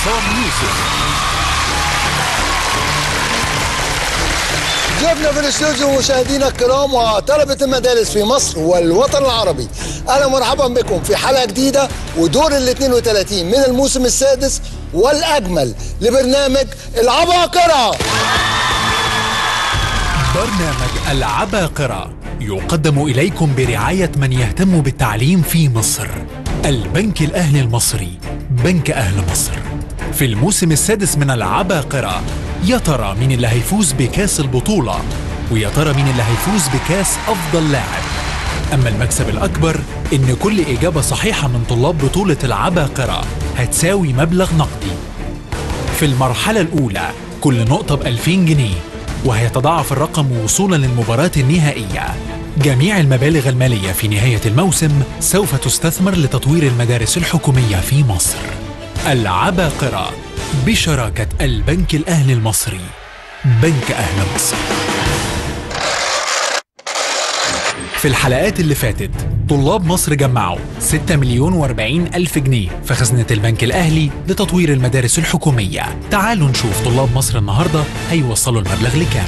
عصام يوسف ضيوفنا في الاستوديو مشاهدينا الكرام وطلبة المدارس في مصر والوطن العربي أهلا ومرحبا بكم في حلقة جديدة ودور ال 32 من الموسم السادس والأجمل لبرنامج العباقرة برنامج العباقرة يقدم إليكم برعاية من يهتم بالتعليم في مصر البنك الأهلي المصري بنك أهل مصر في الموسم السادس من العباقرة يا ترى مين اللي هيفوز بكاس البطولة ويا ترى مين اللي هيفوز بكاس أفضل لاعب أما المكسب الأكبر إن كل إجابة صحيحة من طلاب بطولة العباقرة هتساوي مبلغ نقدي في المرحلة الأولى كل نقطة ب 2000 جنيه وهيتضاعف الرقم وصولا للمباراة النهائية جميع المبالغ المالية في نهاية الموسم سوف تستثمر لتطوير المدارس الحكومية في مصر العباقرة بشراكة البنك الأهلي المصري بنك أهل مصر في الحلقات اللي فاتت طلاب مصر جمعوا 6 مليون و40 ألف جنيه في خزنة البنك الأهلي لتطوير المدارس الحكومية تعالوا نشوف طلاب مصر النهاردة هيوصلوا المبلغ لكام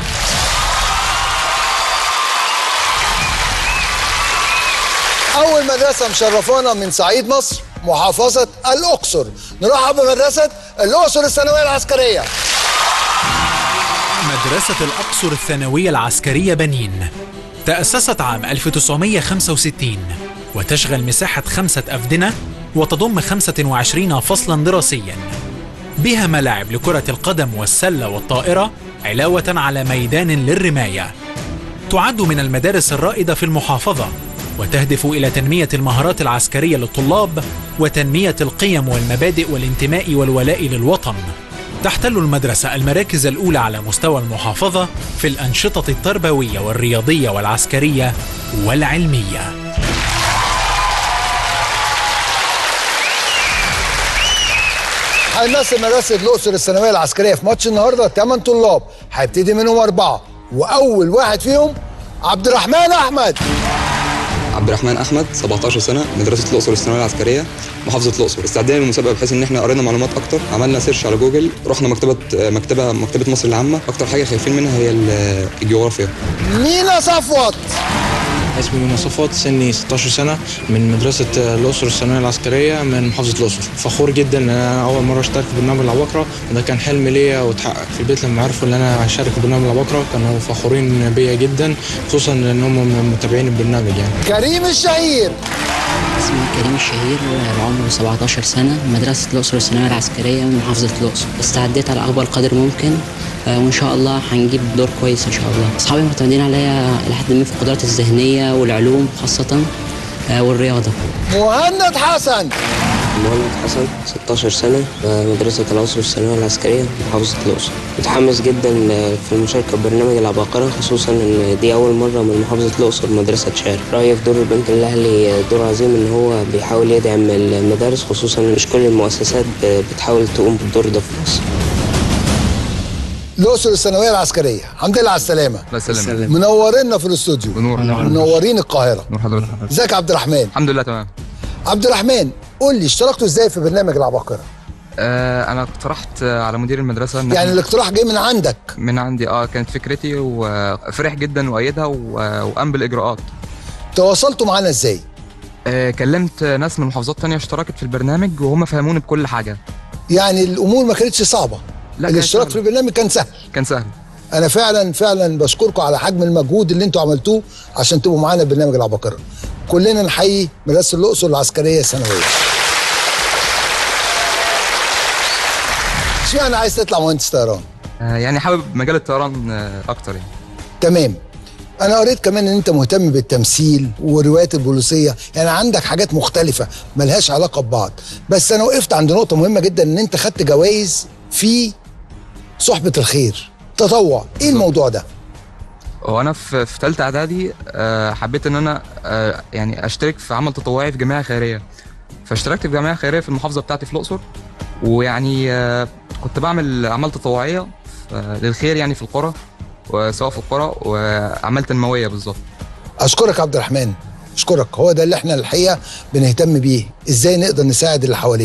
أول مدرسة مشرفانا من صعيد مصر محافظة الأقصر نرحب بمدرسة الأقصر الثانوية العسكرية مدرسة الأقصر الثانوية العسكرية بنين تأسست عام 1965 وتشغل مساحة خمسة أفدنة وتضم 25 فصلا دراسيا بها ملاعب لكرة القدم والسلة والطائرة علاوة على ميدان للرماية تعد من المدارس الرائدة في المحافظة وتهدف إلى تنمية المهارات العسكرية للطلاب وتنمية القيم والمبادئ والانتماء والولاء للوطن تحتل المدرسة المراكز الأولى على مستوى المحافظة في الأنشطة التربوية والرياضية والعسكرية والعلمية هيمثل مدرسة الأقصر الثانوية العسكرية في ماتش النهاردة 8 طلاب هيبتدي منهم أربعة وأول واحد فيهم عبد الرحمن أحمد عبد الرحمن احمد 17 سنه مدرسه الاقصر الثانويه العسكريه محافظه الاقصر استعدينا للمسابقه بحيث ان احنا قرينا معلومات اكتر عملنا سيرش على جوجل رحنا مكتبه مكتبه مكتبه مصر العامه اكتر حاجه خايفين منها هي الجغرافيا مينا صفوت اسمي من صفوت سني 16 سنة من مدرسة الأقصر الثانوية العسكرية من محافظة الأقصر فخور جدا إن أنا أول مرة أشترك في برنامج العباقرة وده كان حلم ليا واتحقق في البيت لما عرفوا إن أنا هشارك في برنامج العباقرة كانوا فخورين بيا جدا خصوصا إن هم متابعين البرنامج يعني كريم الشهير اسمي كريم الشهير العمر 17 سنة مدرسة الأقصر الثانوية العسكرية من محافظة الأقصر استعديت على أكبر قدر ممكن وإن شاء الله هنجيب دور كويس إن شاء الله أصحابي معتمدين عليا لحد ما في القدرات الذهنية والعلوم خاصة والرياضة مهند حسن مهند حسن 16 سنة مدرسة الأقصر الثانوية العسكرية محافظة الأقصر متحمس جدا في المشاركة في برنامج العباقرة خصوصا إن دي أول مرة من محافظة الأقصر مدرسة تشارك رأيي في دور البنك الأهلي دور عظيم إن هو بيحاول يدعم المدارس خصوصا مش كل المؤسسات بتحاول تقوم بالدور ده في مصر الأقصر الثانوية العسكرية الحمد لله على السلامة الله يسلمك منورينا في الاستوديو ونور منورين القاهرة نور حضرتك ازيك يا عبد الرحمن الحمد لله تمام عبد الرحمن قول لي اشتركتوا ازاي في برنامج العباقرة آه انا اقترحت على مدير المدرسه إن يعني إحنا- الاقتراح جاي من عندك من عندي اه كانت فكرتي وفرح جدا وايدها و- وقام بالاجراءات تواصلتوا معانا ازاي آه كلمت ناس من محافظات تانية اشتركت في البرنامج وهم فهموني بكل حاجه يعني الامور ما كانتش صعبة لا كانت الاشتراك في سهلة. البرنامج كان سهل كان سهل انا فعلا فعلا بشكركم على حجم المجهود اللي انتوا عملتوه عشان تبقوا معانا في برنامج العباقرة كلنا نحيي مدرسة الأقصر العسكرية الثانوية اشمعنى عايز تطلع مهندس طيران آه يعني حابب مجال الطيران آه اكتر يعني تمام انا قريت كمان ان انت مهتم بالتمثيل والروايات البوليسيه يعني عندك حاجات مختلفه ملهاش علاقه ببعض بس انا وقفت عند نقطه مهمه جدا ان انت خدت جوائز في صحبه الخير تطوع ايه الموضوع ده وانا في في ثالثه اعدادي آه، حبيت ان انا آه، يعني اشترك في عمل تطوعي في جمعيه خيريه فاشتركت في جمعيه خيريه في المحافظه بتاعتي في الاقصر ويعني آه، كنت بعمل اعمال تطوعيه آه، للخير يعني في القرى وسواء في القرى واعمال تنمويه بالظبط اشكرك يا عبد الرحمن اشكرك هو ده اللي احنا الحقيقه بنهتم بيه ازاي نقدر نساعد اللي حوالينا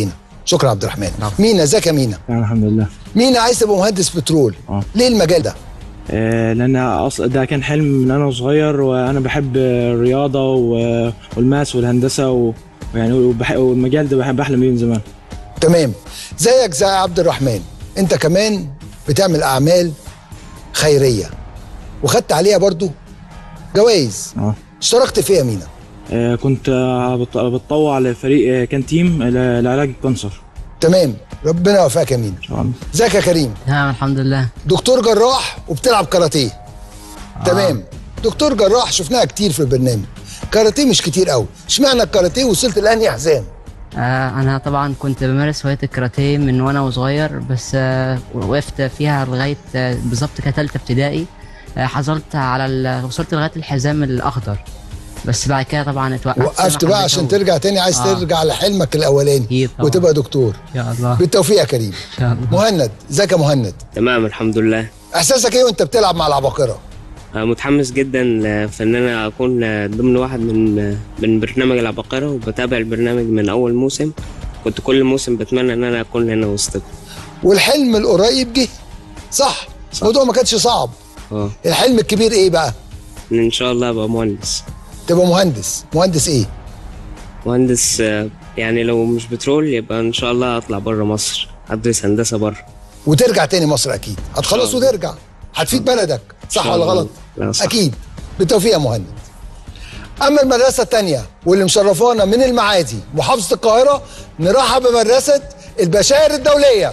شكرا يا عبد الرحمن العفو. مينا ازيك يا مينا يعني الحمد لله مينا عايز تبقى مهندس بترول آه. ليه المجال ده آه، لان أص... ده كان حلم من انا صغير وانا بحب الرياضه و... والماس والهندسه و... ويعني وبح... والمجال ده بحب احلم بيه من زمان تمام زيك زي عبد الرحمن انت كمان بتعمل اعمال خيريه وخدت عليها برضو جوائز اه اشتركت فيها مينا آه، كنت آه، بت- بتطوع لفريق آه، كان تيم ل- لعلاج الكانسر تمام ربنا يوفقك يا مينا ان شاء الله ازيك يا كريم تمام الحمد لله دكتور جراح وبتلعب كاراتيه تمام دكتور جراح شفناها كتير في البرنامج كاراتيه مش كتير قوي اشمعنى الكاراتيه وصلت الان يا حزام آه انا طبعا كنت بمارس هوايه الكاراتيه من وانا وصغير بس آه وقفت فيها لغايه آه بالظبط كتالتة ابتدائي آه حصلت على ال- وصلت لغايه الحزام الاخضر بس بعد كده طبعا اتوقفت وقفت ما بقى عشان حبيتهوش. ترجع تاني عايز آه. ترجع لحلمك الاولاني أكيد طبعا. وتبقى دكتور يا الله بالتوفيق يا كريم ان شاء الله مهند ازيك يا مهند تمام الحمد لله احساسك ايه وانت بتلعب مع العباقره آه، متحمس جدا ل- في ان انا اكون آه، ضمن واحد من من برنامج العباقرة وبتابع البرنامج من اول موسم كنت كل موسم بتمنى ان انا اكون هنا وسطكم والحلم القريب جه صح الموضوع ما كانش صعب اه الحلم الكبير ايه بقى ان ان شاء الله ابقى مهندس تبقى مهندس مهندس ايه مهندس آه، يعني لو مش بترول يبقى ان شاء الله اطلع بره مصر ادرس هندسة بره وترجع تاني مصر اكيد هتخلص الله. وترجع هتفيد بلدك صح شاء ولا الله. غلط لا، صح. اكيد بالتوفيق يا مهند اما المدرسه الثانيه واللي مشرفانا من المعادي محافظه القاهره نرحب بمدرسه البشائر الدوليه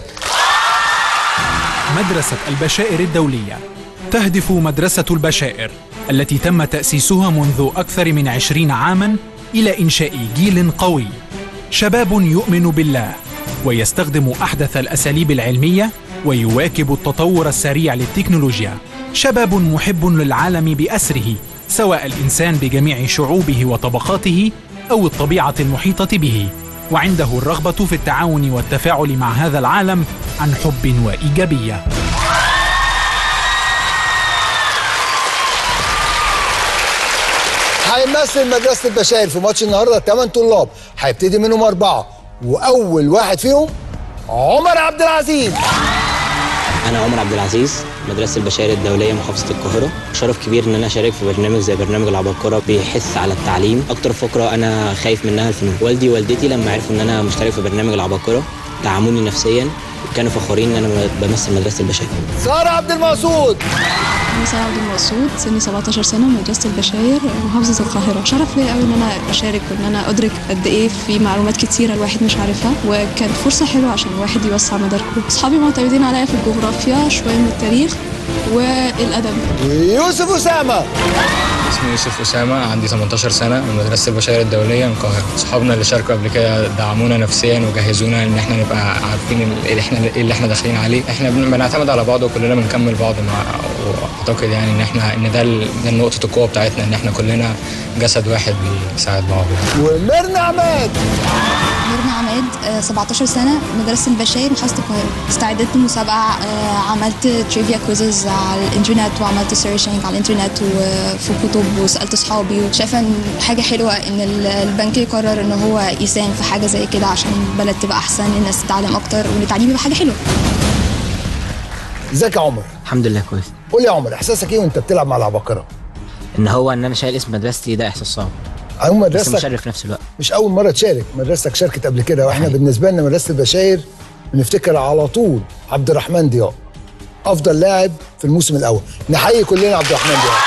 مدرسة البشائر الدولية تهدف مدرسة البشائر التي تم تأسيسها منذ أكثر من عشرين عاماً إلى إنشاء جيل قوي شباب يؤمن بالله ويستخدم أحدث الأساليب العلمية ويواكب التطور السريع للتكنولوجيا شباب محب للعالم بأسره سواء الإنسان بجميع شعوبه وطبقاته أو الطبيعة المحيطة به وعنده الرغبة في التعاون والتفاعل مع هذا العالم عن حب وإيجابية هيمثل مدرسه البشائر في ماتش النهارده 8 طلاب هيبتدي منهم اربعه واول واحد فيهم عمر عبد العزيز انا عمر عبد العزيز مدرسه البشائر الدوليه محافظه القاهره شرف كبير ان انا اشارك في برنامج زي برنامج العباقره بيحث على التعليم اكتر فقره انا خايف منها الفنون والدي ووالدتي لما عرفوا ان انا مشترك في برنامج العباقره دعموني نفسيا وكانوا فخورين ان انا بمثل مدرسه البشائر ساره عبد المقصود أنا سارة عبد المقصود سني 17 سنة مدرسة البشاير محافظة القاهرة شرف ليا قوي إن أنا أشارك وإن أنا أدرك قد إيه في معلومات كتيرة الواحد مش عارفها وكانت فرصة حلوة عشان الواحد يوسع مداركه أصحابي معتمدين عليا في الجغرافيا شوية من التاريخ والأدب يوسف اسامه اسمي يوسف أسامة عندي 18 سنة من مدرسة البشائر الدولية من القاهرة صحابنا اللي شاركوا قبل كده دعمونا نفسيا وجهزونا ان احنا نبقى عارفين ال- اللي احنا ايه اللي احنا داخلين عليه احنا بن- بنعتمد على بعض وكلنا بنكمل بعض مع واعتقد يعني ان احنا ان ده ال- ده نقطة القوة بتاعتنا ان احنا كلنا جسد واحد بيساعد بعض وميرنا عماد ميرنا عماد آه، 17 سنة مدرسة البشاير محافظة القاهرة استعدت للمسابقة آه، عملت تريفيا كويزز على الانترنت وعملت سيرشنج على الانترنت وفي كتب وسألت اصحابي وشايفة ان حاجة حلوة ان ال- البنك يقرر ان هو يساهم في حاجة زي كده عشان البلد تبقى احسن الناس تتعلم اكتر وان التعليم يبقى حاجة حلوة ازيك يا عمر الحمد لله كويس قول لي يا عمر احساسك ايه وانت بتلعب مع العباقره ان هو ان انا شايل اسم مدرستي ده احساس صعب عموم بس مدرستك مشرف في نفس الوقت مش اول مره تشارك مدرستك شاركت قبل كده واحنا بالنسبه لنا مدرسه البشاير بنفتكر على طول عبد الرحمن ضياء افضل لاعب في الموسم الاول نحيي كلنا عبد الرحمن ضياء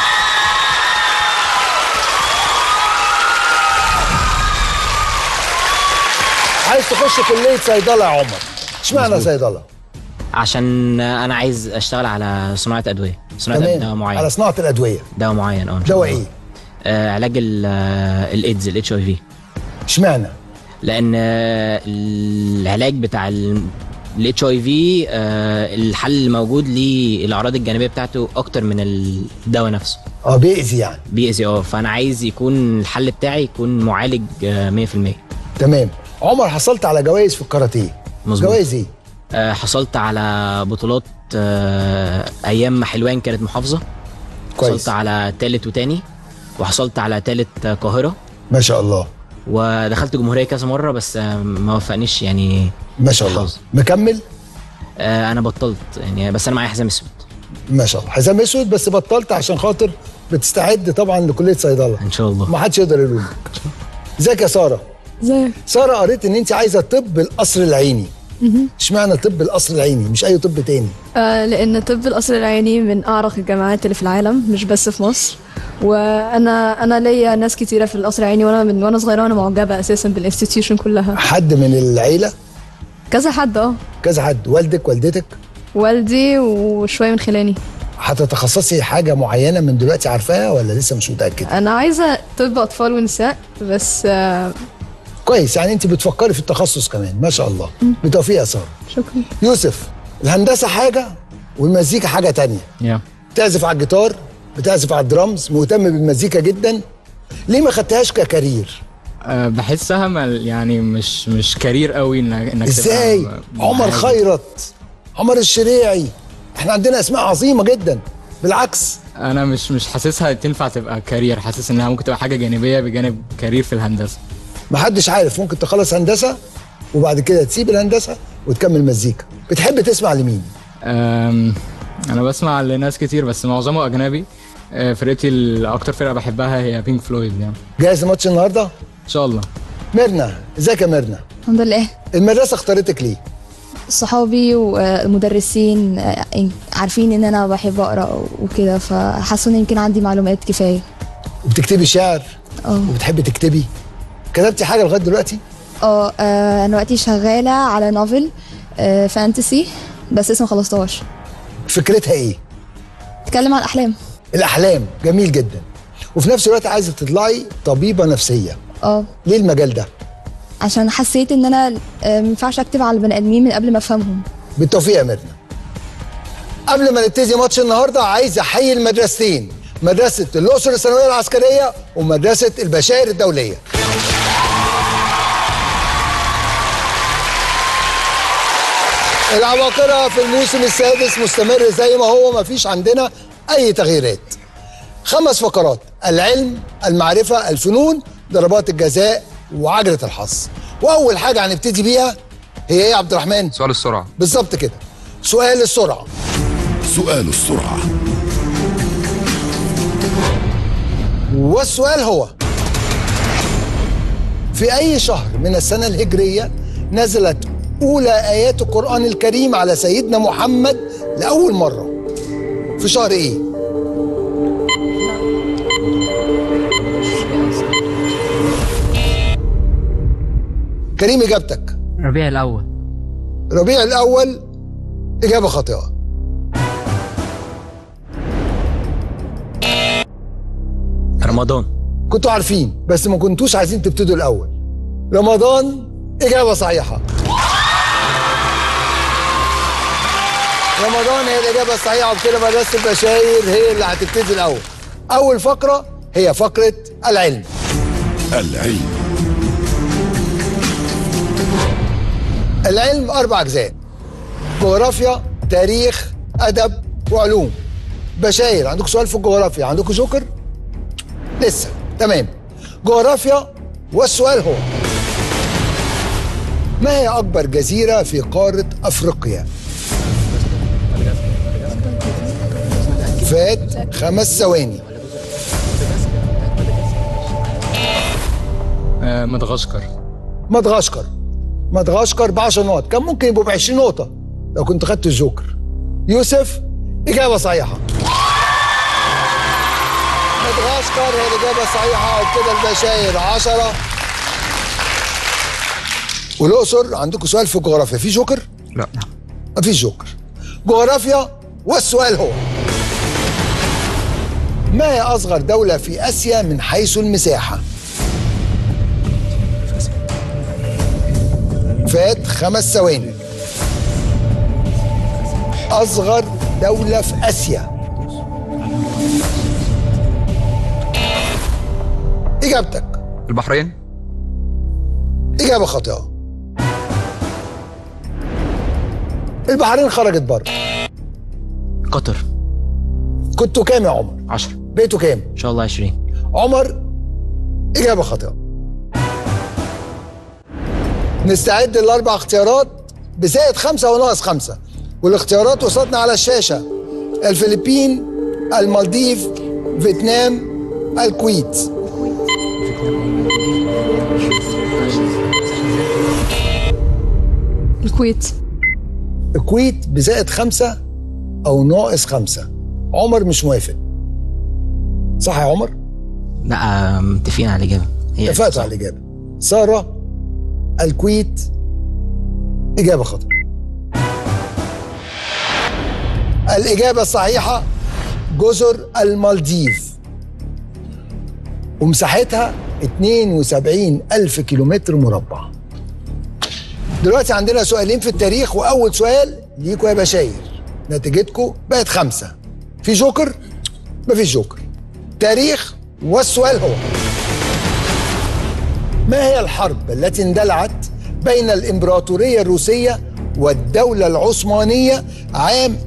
عايز تخش كليه صيدله يا عمر اشمعنى صيدله عشان انا عايز اشتغل على صناعه ادويه صناعه دواء تمام معين على صناعه الادويه دواء معين اه إن شاء دواء الله. ايه آه علاج ال- آه، الايدز الاتش اي في اشمعنى لان آه، العلاج بتاع الاتش اي في الحل الموجود ليه الاعراض الجانبيه بتاعته اكتر من الدواء نفسه اه بيأذي يعني بيأذي اه فانا عايز يكون الحل بتاعي يكون معالج آه، 100% تمام عمر حصلت على جوائز في الكاراتيه مظبوط. جوائز ايه آه، حصلت على بطولات آه، ايام ما حلوان كانت محافظه كويس حصلت على تالت وتاني وحصلت على تالت آه، قاهره ما شاء الله ودخلت جمهوريه كذا مره بس آه، ما وفقنيش يعني ما شاء الله الحظ. مكمل آه، انا بطلت يعني بس انا معايا حزام اسود ما شاء الله حزام اسود بس بطلت عشان خاطر بتستعد طبعا لكليه صيدله ان شاء الله ما حدش يقدر يلومك ازيك يا ساره ازيك ساره قريت ان انت عايزه طب القصر العيني اشمعنى طب القصر العيني مش اي طب تاني آه، لأن طب القصر العيني من أعرق الجامعات اللي في العالم مش بس في مصر وأنا أنا ليا ناس كتيرة في القصر العيني وأنا من وأنا صغيرة وأنا معجبة أساسا بالانستتيوشن كلها حد من العيله كذا حد أه كذا حد والدك والدتك والدي وشوية من خلاني هتتخصصي حاجه معينه من دلوقتي عارفاها ولا لسه مش متاكد أنا عايزة طب أطفال ونساء بس آه، كويس يعني انت بتفكري في التخصص كمان ما شاء الله بالتوفيق يا ساره شكرا يوسف الهندسه حاجه والمزيكا حاجه تانية يا بتعزف على الجيتار بتعزف على الدرامز مهتم بالمزيكا جدا ليه ما خدتهاش ككارير أه بحسها مل يعني مش مش كارير قوي انك انك تبقى ازاي م- عمر عادي. خيرت عمر الشريعي احنا عندنا اسماء عظيمه جدا بالعكس انا مش مش حاسسها تنفع تبقى كارير حاسس انها ممكن تبقى حاجه جانبيه بجانب كارير في الهندسه محدش عارف ممكن تخلص هندسه وبعد كده تسيب الهندسه وتكمل مزيكا بتحب تسمع لمين أم، انا بسمع لناس كتير بس معظمه اجنبي أه، فرقتي الاكتر فرقه بحبها هي بينك فلويد يعني جاهز لماتش النهارده ان شاء الله ميرنا ازيك يا ميرنا الحمد لله المدرسه اختارتك ليه صحابي والمدرسين آه، عارفين ان انا بحب اقرا وكده فحسوا ان يمكن عندي معلومات كفايه وبتكتبي شعر اه وبتحبي تكتبي كتبتي حاجه لغايه دلوقتي اه آه، انا دلوقتي شغاله على نوفل آه، فانتسي بس لسه ما خلصتهاش فكرتها ايه بتتكلم عن الاحلام الاحلام جميل جدا وفي نفس الوقت عايزه تطلعي طبيبه نفسيه اه ليه المجال ده عشان حسيت ان انا آه، ما ينفعش اكتب على البني ادمين من قبل ما افهمهم بالتوفيق يا ميرنا قبل ما نبتدي ماتش النهارده عايز احيي المدرستين مدرسه الاقصر الثانويه العسكريه ومدرسه البشائر الدوليه العباقرة في الموسم السادس مستمر زي ما هو مفيش عندنا أي تغييرات خمس فقرات العلم المعرفة الفنون ضربات الجزاء وعجلة الحظ وأول حاجة هنبتدي بيها هي إيه يا عبد الرحمن؟ سؤال السرعه بالظبط كده سؤال السرعة سؤال السرعة والسؤال هو في أي شهر من السنة الهجرية نزلت أولى آيات القرآن الكريم على سيدنا محمد لأول مرة في شهر إيه؟ كريم إجابتك ربيع الاول ربيع الأول إجابة خاطئة رمضان كنتوا عارفين بس ما كنتوش عايزين تبتدوا الأول رمضان إجابة صحيحة رمضان هي الإجابة الصحيحة وبكده مدرسة البشاير هي اللي هتبتدي الأول أول فقرة هي فقرة العلم العلم العلم أربع أجزاء جغرافيا تاريخ أدب وعلوم بشاير عندكم سؤال في الجغرافيا عندكم جوكر لسه تمام جغرافيا والسؤال هو ما هي أكبر جزيرة في قارة أفريقيا؟ فات خمس ثواني أه، مدغشقر مدغشقر مدغشقر ب 10 نقط كان ممكن يبقوا ب 20 نقطة لو كنت خدت الجوكر يوسف إجابة صحيحة مدغشقر هي الإجابة الصحيحة وبكده البشاير 10 والأقصر عندكم سؤال في الجغرافيا في جوكر؟ لا مفيش جوكر جغرافيا والسؤال هو ما هي أصغر دولة في آسيا من حيث المساحة؟ فات خمس ثواني أصغر دولة في آسيا إجابتك البحرين إجابة خاطئة البحرين خرجت بره قطر كنتوا كام يا عمر؟ 10 بقيتوا كام؟ ان شاء الله 20 عمر إجابة خاطئة نستعد للاربع اختيارات بزائد خمسه وناقص خمسه والاختيارات قصادنا على الشاشه الفلبين المالديف فيتنام الكويت الكويت الكويت بزائد خمسه او ناقص خمسه عمر مش موافق صح يا عمر؟ لا متفقين على الاجابه هي اتفقتوا على الاجابه ساره الكويت اجابه خطا الاجابه الصحيحه جزر المالديف ومساحتها 72 ألف كيلومتر مربع دلوقتي عندنا سؤالين في التاريخ وأول سؤال ليكوا يا بشاير نتيجتكم بقت خمسة في جوكر مفيش جوكر تاريخ والسؤال هو ما هي الحرب التي اندلعت بين الإمبراطورية الروسية والدولة العثمانية عام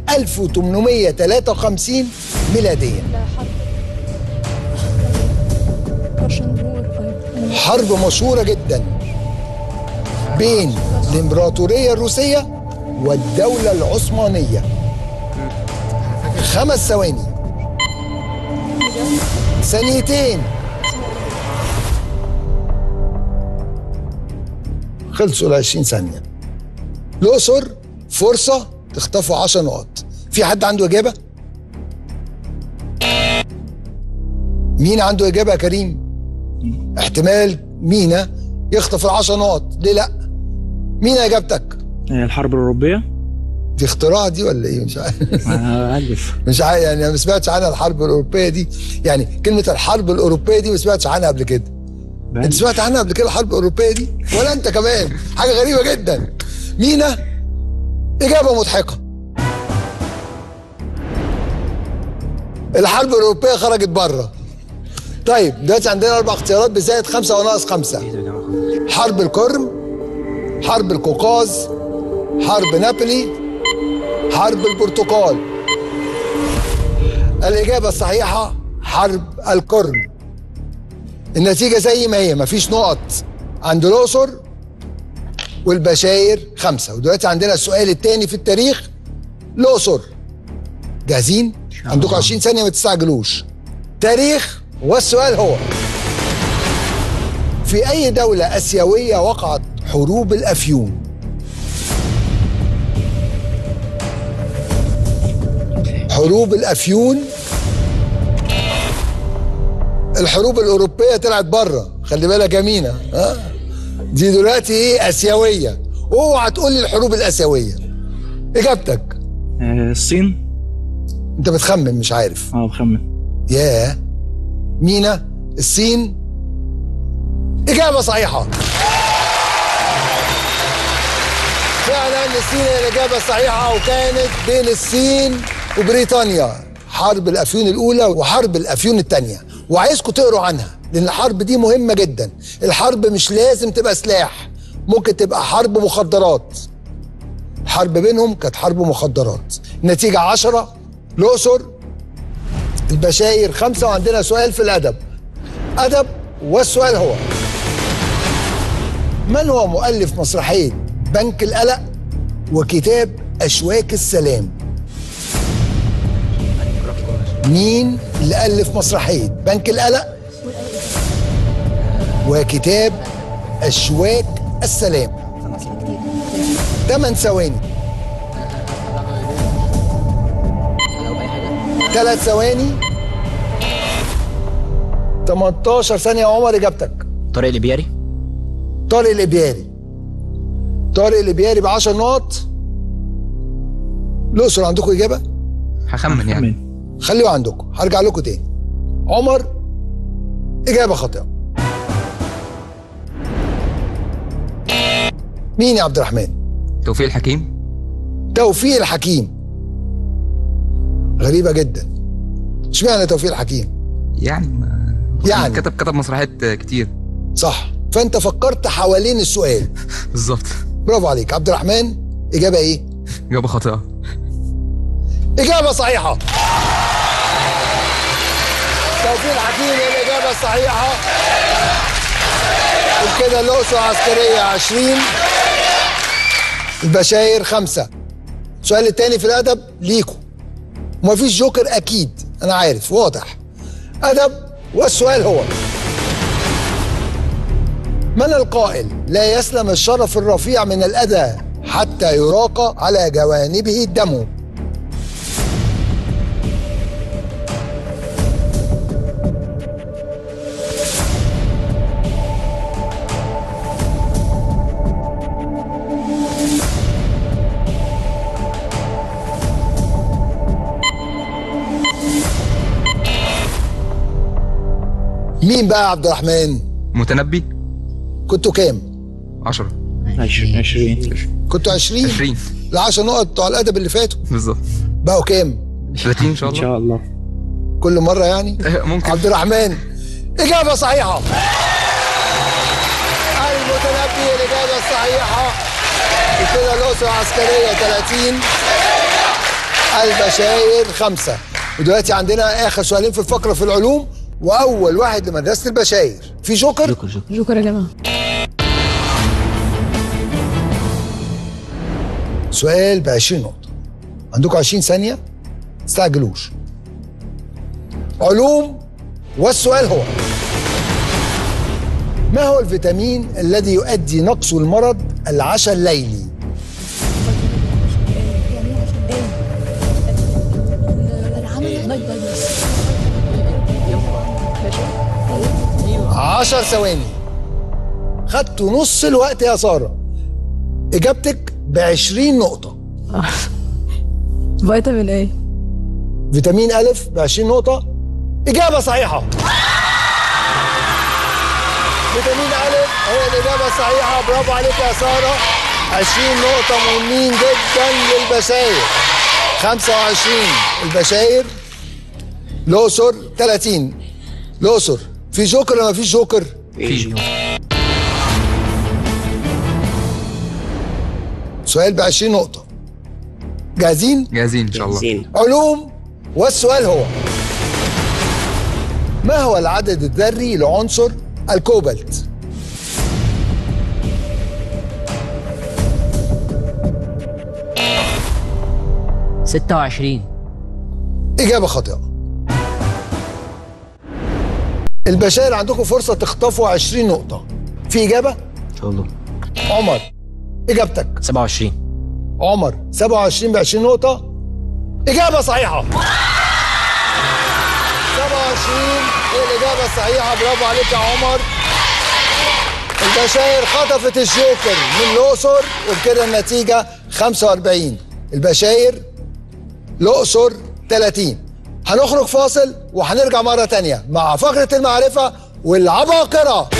1853 ميلاديا حرب مشهورة جدا بين الإمبراطورية الروسية والدولة العثمانية خمس ثواني ثانيتين خلصوا ال 20 ثانية الأقصر فرصة تخطفوا 10 نقط في حد عنده إجابة؟ مين عنده إجابة يا كريم؟ احتمال مينا يخطف ال 10 نقط ليه لا؟ مينا إجابتك؟ الحرب الأوروبية دي اختراع دي ولا ايه مش عارف ألف مش عارف يعني انا ما سمعتش عنها الحرب الاوروبيه دي يعني كلمه الحرب الاوروبيه دي ما سمعتش عنها قبل كده انت سمعت عنها قبل كده الحرب الاوروبيه دي ولا انت كمان حاجه غريبه جدا مينا اجابه مضحكه الحرب الاوروبيه خرجت بره طيب دلوقتي عندنا اربع اختيارات بزائد خمسه وناقص خمسه حرب القرم حرب القوقاز حرب نابولي حرب البرتقال الإجابة الصحيحة حرب القرن النتيجة زي ما هي مفيش نقط عند الأقصر والبشاير خمسة ودلوقتي عندنا السؤال الثاني في التاريخ الأقصر جاهزين؟ عندكم 20 ثانية ما تستعجلوش تاريخ والسؤال هو في أي دولة آسيوية وقعت حروب الأفيون؟ حروب الافيون الحروب الاوروبيه طلعت بره خلي بالك يا مينا ها دي دلوقتي ايه اسيويه اوعى تقول لي الحروب الاسيويه اجابتك الصين انت بتخمن مش عارف اه بخمن ياه مينا الصين اجابه صحيحه فعلا الصين هي الاجابه الصحيحه وكانت بين الصين وبريطانيا حرب الافيون الاولى وحرب الافيون الثانيه وعايزكم تقروا عنها لان الحرب دي مهمه جدا الحرب مش لازم تبقى سلاح ممكن تبقى حرب مخدرات حرب بينهم كانت حرب مخدرات النتيجة عشرة الأقصر البشاير خمسة وعندنا سؤال في الأدب أدب والسؤال هو من هو مؤلف مسرحية بنك القلق وكتاب أشواك السلام مين اللي ألف مسرحية بنك القلق وكتاب أشواك السلام 8 ثواني ثلاث ثواني 18 ثانية يا عمر إجابتك طارق الإبياري طارق الإبياري طارق الإبياري ب 10 نقط الأقصر عندكم إجابة؟ هخمن يعني خليه عندكم هرجع لكم تاني عمر إجابة خاطئة مين يا عبد الرحمن؟ توفيق الحكيم توفيق الحكيم غريبة جدا اشمعنى توفيق الحكيم؟ يعني ما يعني كتب كتب مسرحيات كتير صح فأنت فكرت حوالين السؤال بالظبط برافو عليك عبد الرحمن إجابة إيه؟ إجابة خاطئة إجابة صحيحة توفيق الحكيم هي الإجابة الصحيحة وبكده الأقصر عسكرية 20 البشاير خمسة السؤال التاني في الأدب ليكوا ومفيش جوكر أكيد أنا عارف واضح أدب والسؤال هو من القائل لا يسلم الشرف الرفيع من الأذى حتى يراق على جوانبه الدم مين بقى يا عبد الرحمن؟ متنبي كنتوا كام؟ 10 20 كنتوا 20 20 ال 10 نقط بتوع الادب اللي فاتوا بالظبط بقوا كام؟ 30 ان شاء ان الله شاء الله كل مره يعني؟ ممكن عبد الرحمن اجابه صحيحه المتنبي الاجابه الصحيحه وكده الاسره العسكريه 30 البشاير خمسه ودلوقتي عندنا اخر سؤالين في الفقره في العلوم واول واحد لمدرسه البشاير في جوكر جوكر جوكر شكرا يا جماعه سؤال ب 20 نقطة عندكم 20 ثانية تستعجلوش علوم والسؤال هو ما هو الفيتامين الذي يؤدي نقص المرض العشاء الليلي؟ عشر ثواني خدتوا نص الوقت يا سارة إجابتك ب 20 نقطة فيتامين ايه فيتامين ألف ب 20 نقطة إجابة صحيحة فيتامين ألف هي الإجابة الصحيحة برافو عليك يا سارة 20 نقطة مهمين جدا للبشاير 25 البشاير الأقصر 30 الأقصر في جوكر ولا مفيش جوكر؟ في سؤال ب 20 نقطة جاهزين؟ جاهزين ان شاء الله زين علوم والسؤال هو ما هو العدد الذري لعنصر الكوبالت؟ ستة وعشرين إجابة خاطئة البشاير عندكم فرصة تخطفوا 20 نقطة في إجابة؟ ان شاء الله عمر إجابتك سبعة وعشرين عمر 27 ب 20 نقطة إجابة صحيحة 27 هي الإجابة الصحيحة برافو عليك يا عمر البشاير خطفت الجوكر من الأقصر وبكده النتيجة 45 البشاير الأقصر 30 هنخرج فاصل وهنرجع مرة تانية مع فقرة المعرفة والعباقرة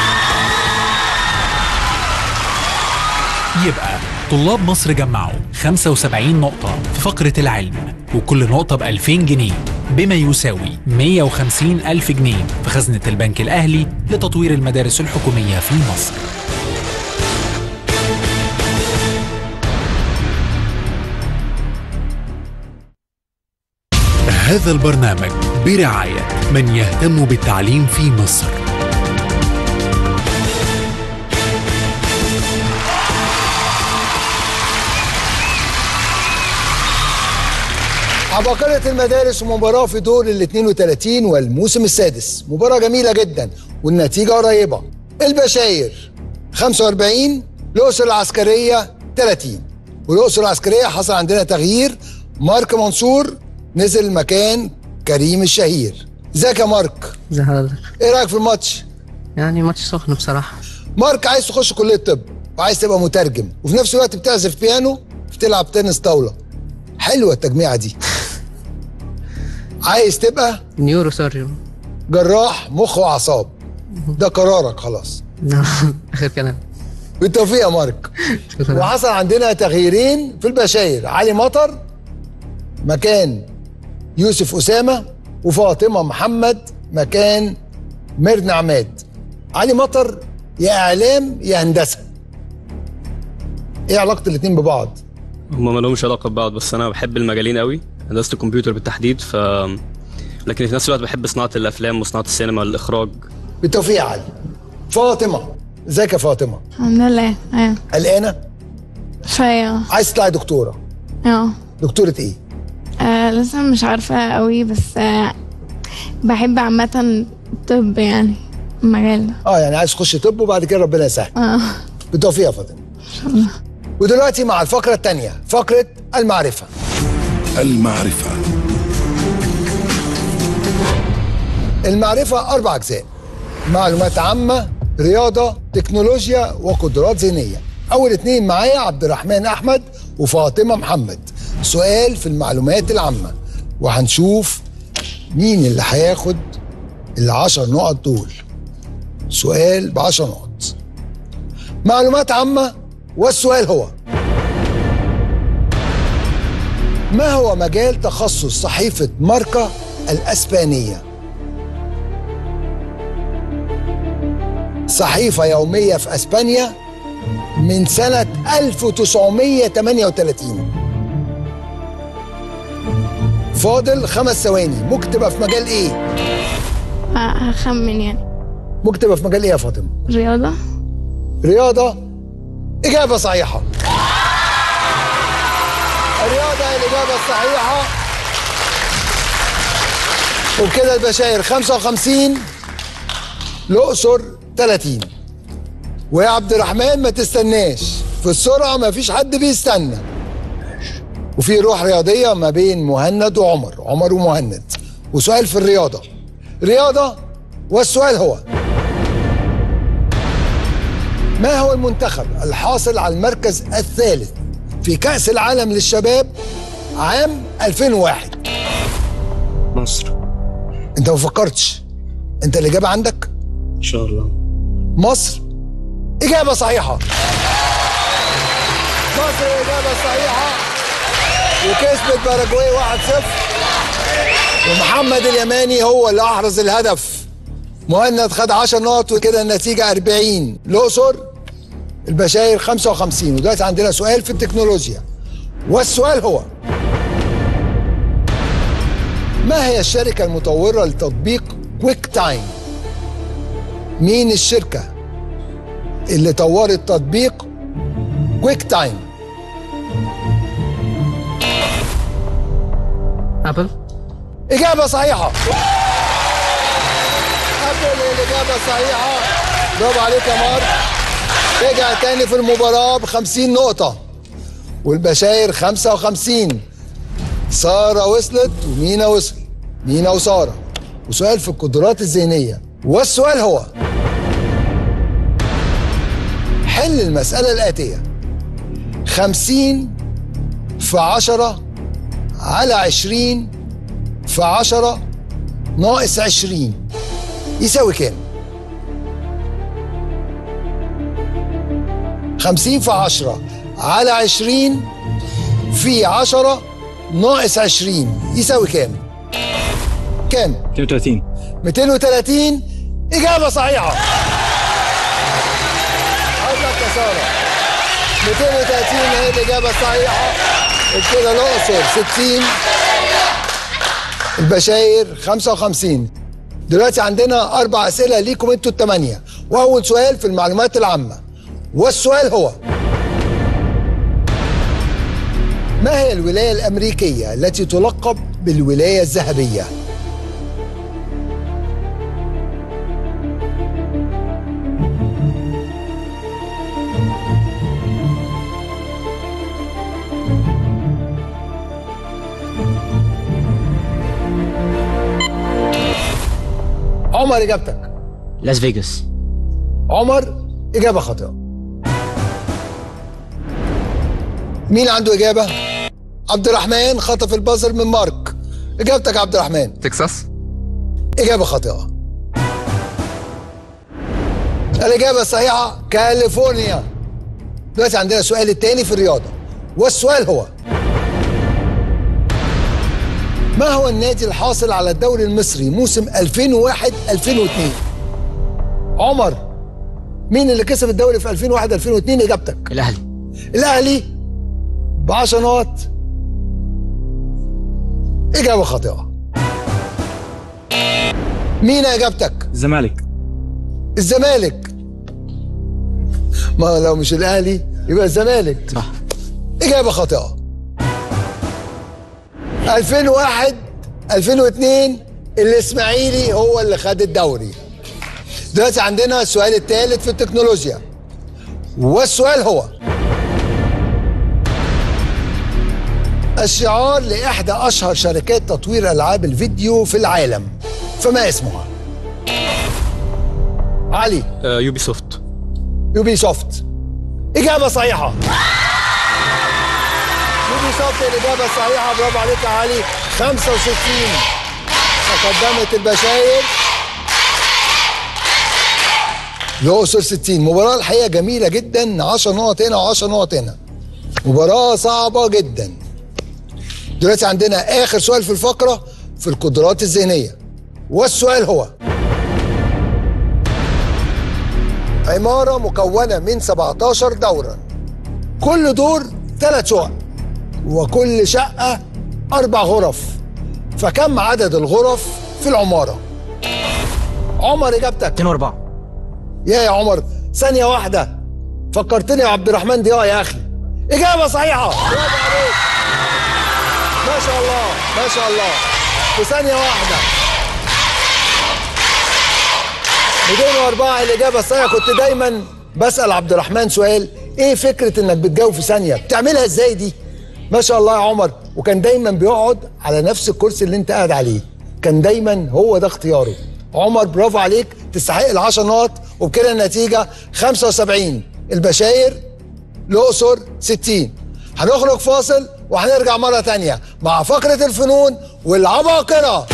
يبقى طلاب مصر جمعوا 75 نقطة في فقرة العلم وكل نقطة ب 2000 جنيه بما يساوي 150 ألف جنيه في خزنة البنك الأهلي لتطوير المدارس الحكومية في مصر هذا البرنامج برعاية من يهتم بالتعليم في مصر عباقرة المدارس ومباراة في دور ال 32 والموسم السادس مباراة جميلة جدا والنتيجة قريبة البشاير 45 الأقصر العسكرية 30 والأقصر العسكرية حصل عندنا تغيير مارك منصور نزل مكان كريم الشهير ازيك يا مارك زي حضرتك ايه رايك في الماتش يعني ماتش سخن بصراحة مارك عايز تخش كلية طب وعايز تبقى مترجم وفي نفس الوقت بتعزف بيانو بتلعب تنس طاولة حلوة التجميعة دي عايز تبقى نيورو سيرجن جراح مخ واعصاب ده قرارك خلاص آخر كلام بالتوفيق يا مارك شكرا وحصل عندنا تغييرين في البشاير علي مطر مكان يوسف أسامة وفاطمة محمد مكان ميرنا عماد علي مطر يا إعلام يا هندسة إيه علاقة الاتنين ببعض؟ هما ما لهمش علاقه ببعض بس انا بحب المجالين قوي هندسه الكمبيوتر بالتحديد ف لكن في نفس الوقت بحب صناعه الافلام وصناعه السينما الاخراج بالتوفيق يا علي فاطمة ازيك يا فاطمة؟ الحمد لله ايوه قلقانة؟ شوية عايز تطلعي دكتوره اه دكتوره ايه آه، لسه مش عارفة قوي بس آه بحب عامة الطب يعني المجال ده اه يعني عايز تخش طب وبعد كده ربنا يسهل اه بالتوفيق يا فاطمه ان شاء الله ودلوقتي مع الفقره الثانيه فقره المعرفه المعرفة المعرفة أربع أجزاء معلومات عامة رياضة تكنولوجيا وقدرات ذهنية أول اتنين معايا عبد الرحمن أحمد وفاطمة محمد سؤال في المعلومات العامة وهنشوف مين اللي هياخد العشر نقط دول سؤال بعشر نقط معلومات عامة والسؤال هو ما هو مجال تخصص صحيفة ماركا الأسبانية؟ صحيفة يومية في أسبانيا من سنة 1938 فاضل خمس ثواني ممكن تبقى في مجال ايه؟ ه- هخمن يعني ممكن تبقى في مجال ايه يا فاطمة؟ رياضة رياضة إجابة صحيحة الرياضة هي الإجابة الصحيحة وبكده البشاير 55 الأقصر 30 ويا عبد الرحمن ما تستناش في السرعة ما فيش حد بيستنى وفي روح رياضية ما بين مهند وعمر عمر ومهند وسؤال في الرياضة رياضة والسؤال هو ما هو المنتخب الحاصل على المركز الثالث في كأس العالم للشباب عام 2001 مصر انت ما فكرتش انت الإجابة عندك ان شاء الله مصر إجابة صحيحة مصر إجابة صحيحة وكسبت باراجواي 1-0 ومحمد اليماني هو اللي أحرز الهدف مهند خد 10 نقط وكده النتيجة 40 الأقصر البشاير 55 ودلوقتي عندنا سؤال في التكنولوجيا والسؤال هو ما هي الشركة المطورة لتطبيق كويك تايم؟ مين الشركة اللي طورت تطبيق كويك تايم؟ ابل إجابة صحيحة أبل الإجابة الصحيحة برافو عليك يا مارك رجع تاني في المباراة ب 50 نقطة والبشاير 55 سارة وصلت ومينا وصل مينا وسارة وسؤال في القدرات الذهنية والسؤال هو حل المسألة الآتية 50 في 10 على 20 في 10 ناقص 20 يساوي كام؟ 50 في 10 على 20 في 10 ناقص 20 يساوي كام؟ كام؟ 32 230 إجابة صحيحة حضرتك يا سارة 230 هي الإجابة الصحيحة وبكده الأقصر 60 البشاير 55 دلوقتي عندنا أربع أسئلة ليكم أنتوا الثمانية وأول سؤال في المعلومات العامة والسؤال هو ما هي الولاية الأمريكية التي تلقب بالولاية الذهبية؟ عمر إجابتك لاس فيجاس عمر إجابة خاطئة مين عنده إجابة؟ عبد الرحمن خطف البازر من مارك إجابتك يا عبد الرحمن تكساس إجابة خاطئة الإجابة الصحيحة كاليفورنيا دلوقتي عندنا السؤال الثاني في الرياضة والسؤال هو ما هو النادي الحاصل على الدوري المصري موسم 2001 2002 عمر مين اللي كسب الدوري في 2001 2002 اجابتك الاهلي الاهلي ب 10 نقط اجابه خاطئه مين اجابتك الزمالك الزمالك ما لو مش الاهلي يبقى الزمالك صح إجابة خاطئة 2001 2002 الإسماعيلي هو اللي خد الدوري دلوقتي عندنا السؤال الثالث في التكنولوجيا والسؤال هو الشعار لإحدى أشهر شركات تطوير ألعاب الفيديو في العالم فما اسمها؟ علي يوبي سوفت يوبي سوفت إجابة صحيحة يوبي سوفت الإجابة الصحيحة برافو عليك يا علي 65 تقدمت البشاير الأقصر 60 مباراة الحقيقة جميلة جدا 10 نقط هنا و10 نقط هنا مباراة صعبة جدا دلوقتي عندنا آخر سؤال في الفقرة في القدرات الذهنية والسؤال هو عمارة مكونة من 17 دورا كل دور ثلاث شقق وكل شقة أربع غرف فكم عدد الغرف في العمارة؟ عمر إجابتك 204 يا يا عمر ثانية واحدة فكرتني يا عبد الرحمن ضياء يا أخي إجابة صحيحة برافو عليك ما شاء الله ما شاء الله في ثانية واحدة 204 الإجابة الصحيحة كنت دايما بسأل عبد الرحمن سؤال إيه فكرة إنك بتجاوب في ثانية بتعملها إزاي دي ما شاء الله يا عمر وكان دايما بيقعد على نفس الكرسي اللي انت قاعد عليه كان دايما هو ده اختياره عمر برافو عليك تستحق ال10 نقط وبكده النتيجة 75 البشاير الأقصر 60 هنخرج فاصل وهنرجع مرة تانية مع فقرة الفنون والعباقرة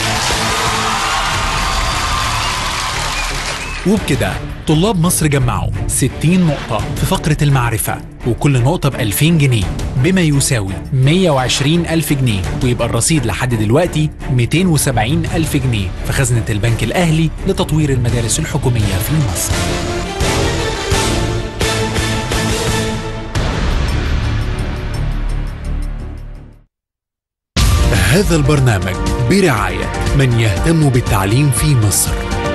وبكده طلاب مصر جمعوا 60 نقطة في فقرة المعرفة وكل نقطة ب 2000 جنيه بما يساوي 120 ألف جنيه ويبقى الرصيد لحد دلوقتي 270 ألف جنيه في خزنة البنك الأهلي لتطوير المدارس الحكومية في مصر هذا البرنامج برعاية من يهتم بالتعليم في مصر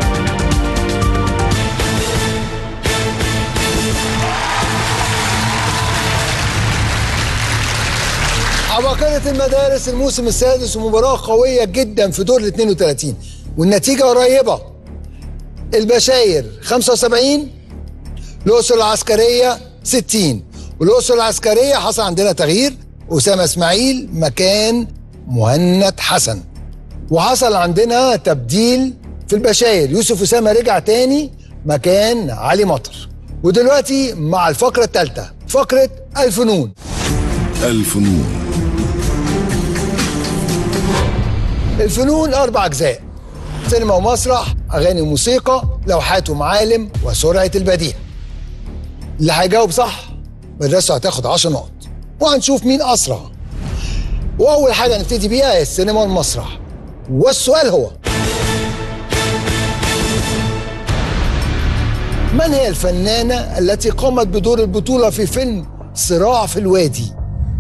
عباقرة المدارس الموسم السادس ومباراة قوية جدا في دور ال 32 والنتيجة قريبة البشاير 75 الأسر العسكرية 60 والأسر العسكرية حصل عندنا تغيير أسامة إسماعيل مكان مهند حسن وحصل عندنا تبديل في البشاير يوسف أسامة رجع تاني مكان علي مطر ودلوقتي مع الفقرة الثالثة فقرة الفنون الفنون الفنون أربع أجزاء سينما ومسرح أغاني وموسيقى لوحات ومعالم وسرعة البديهة اللي هيجاوب صح مدرسته هتاخد 10 نقط وهنشوف مين أسرع وأول حاجة نبتدي بيها هي السينما والمسرح والسؤال هو من هي الفنانة التي قامت بدور البطولة في فيلم صراع في الوادي؟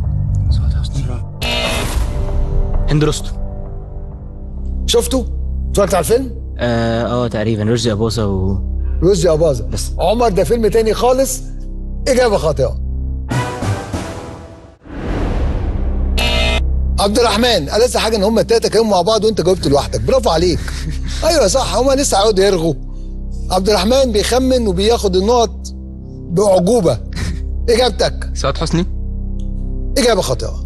هند رستم شفته؟ اتفرجت على الفيلم؟ اه آه، تقريبا رشدي اباظه و رشدي أباظة بس عمر ده فيلم تاني خالص إجابة خاطئة عبد الرحمن ألذ حاجة إن هما التلاتة كانوا مع بعض وأنت جاوبت لوحدك برافو عليك أيوه صح هما لسه هيقعدوا يرغوا عبد الرحمن بيخمن وبياخد النقط بأعجوبة إجابتك سعاد حسني إجابة خاطئة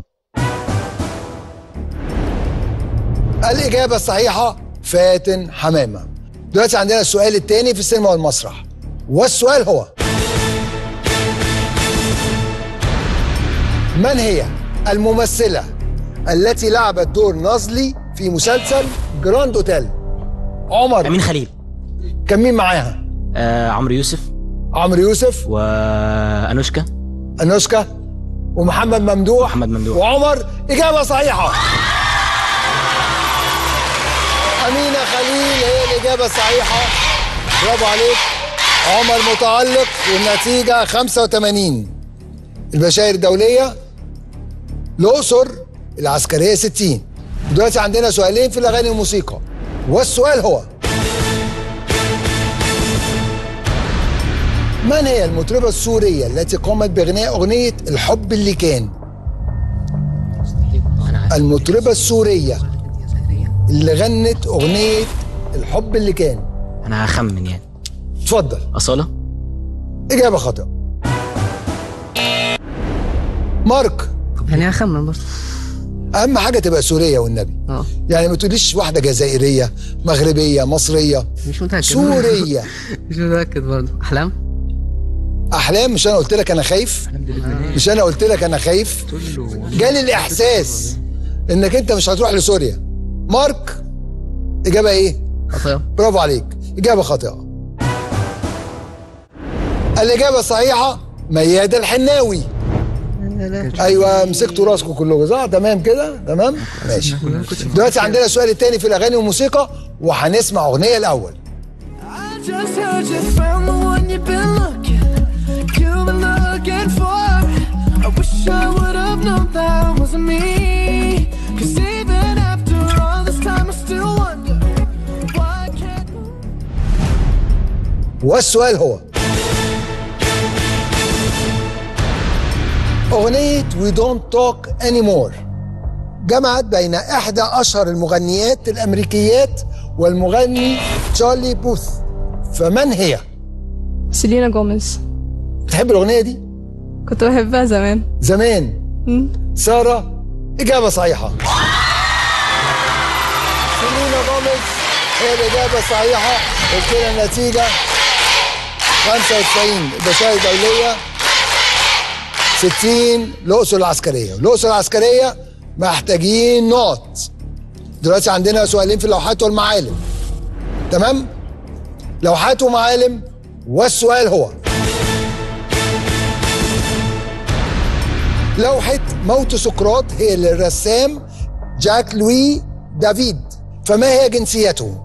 الإجابة الصحيحة فاتن حمامة دلوقتي عندنا السؤال الثاني في السينما والمسرح والسؤال هو من هي الممثلة التي لعبت دور نازلي في مسلسل جراند اوتيل عمر امين خليل كان مين معاها آه عمرو يوسف عمرو يوسف وانوشكا انوشكا ومحمد ممدوح محمد ممدوح وعمر إجابة صحيحة أمينة خليل هي الإجابة الصحيحة برافو عليك عمر متألق والنتيجة 85 البشاير الدولية الأقصر العسكرية 60 دلوقتي عندنا سؤالين في الأغاني والموسيقى والسؤال هو من هي المطربة السورية التي قامت بغناء أغنية الحب اللي كان المطربة السورية اللي غنت أغنية الحب اللي كان انا هخمن يعني اتفضل اصاله إجابة خاطئة مارك يعني هخمن برضه أهم حاجة تبقى سورية والنبي اه يعني ما تقوليش واحدة جزائرية مغربية مصرية مش متاكد سورية مش متاكد برضه احلام أحلام مش أنا قلت لك أنا خايف مش أنا قلت لك أنا خايف جالي الإحساس إنك أنت مش هتروح لسوريا مارك إجابة إيه؟ خاطئه برافو عليك إجابة خاطئة الإجابة الصحيحة ميادة الحناوي ايوه مسكتوا راسكم كلكم صح تمام كده تمام ماشي دلوقتي عندنا السؤال الثاني في الاغاني والموسيقى وهنسمع اغنيه الاول Just heard you found the one you've been looking, you've been looking for. I wish I would have known that wasn't me. Cause even after all this time, I still wonder why I can't. والسؤال هو اغنيه وي دونت توك اني مور جمعت بين احدى اشهر المغنيات الامريكيات والمغني تشارلي بوث فمن هي سيلينا جوميز بتحب الاغنيه دي كنت بحبها زمان زمان ساره اجابه صحيحه سيلينا جوميز هي الاجابه الصحيحه قلت لنا النتيجه 95 البشائر الدوليه 60 الاقصر العسكريه الاقصر العسكريه محتاجين نقط دلوقتي عندنا سؤالين في اللوحات والمعالم تمام لوحات ومعالم والسؤال هو لوحة موت سقراط هي للرسام جاك لوي دافيد فما هي جنسيته؟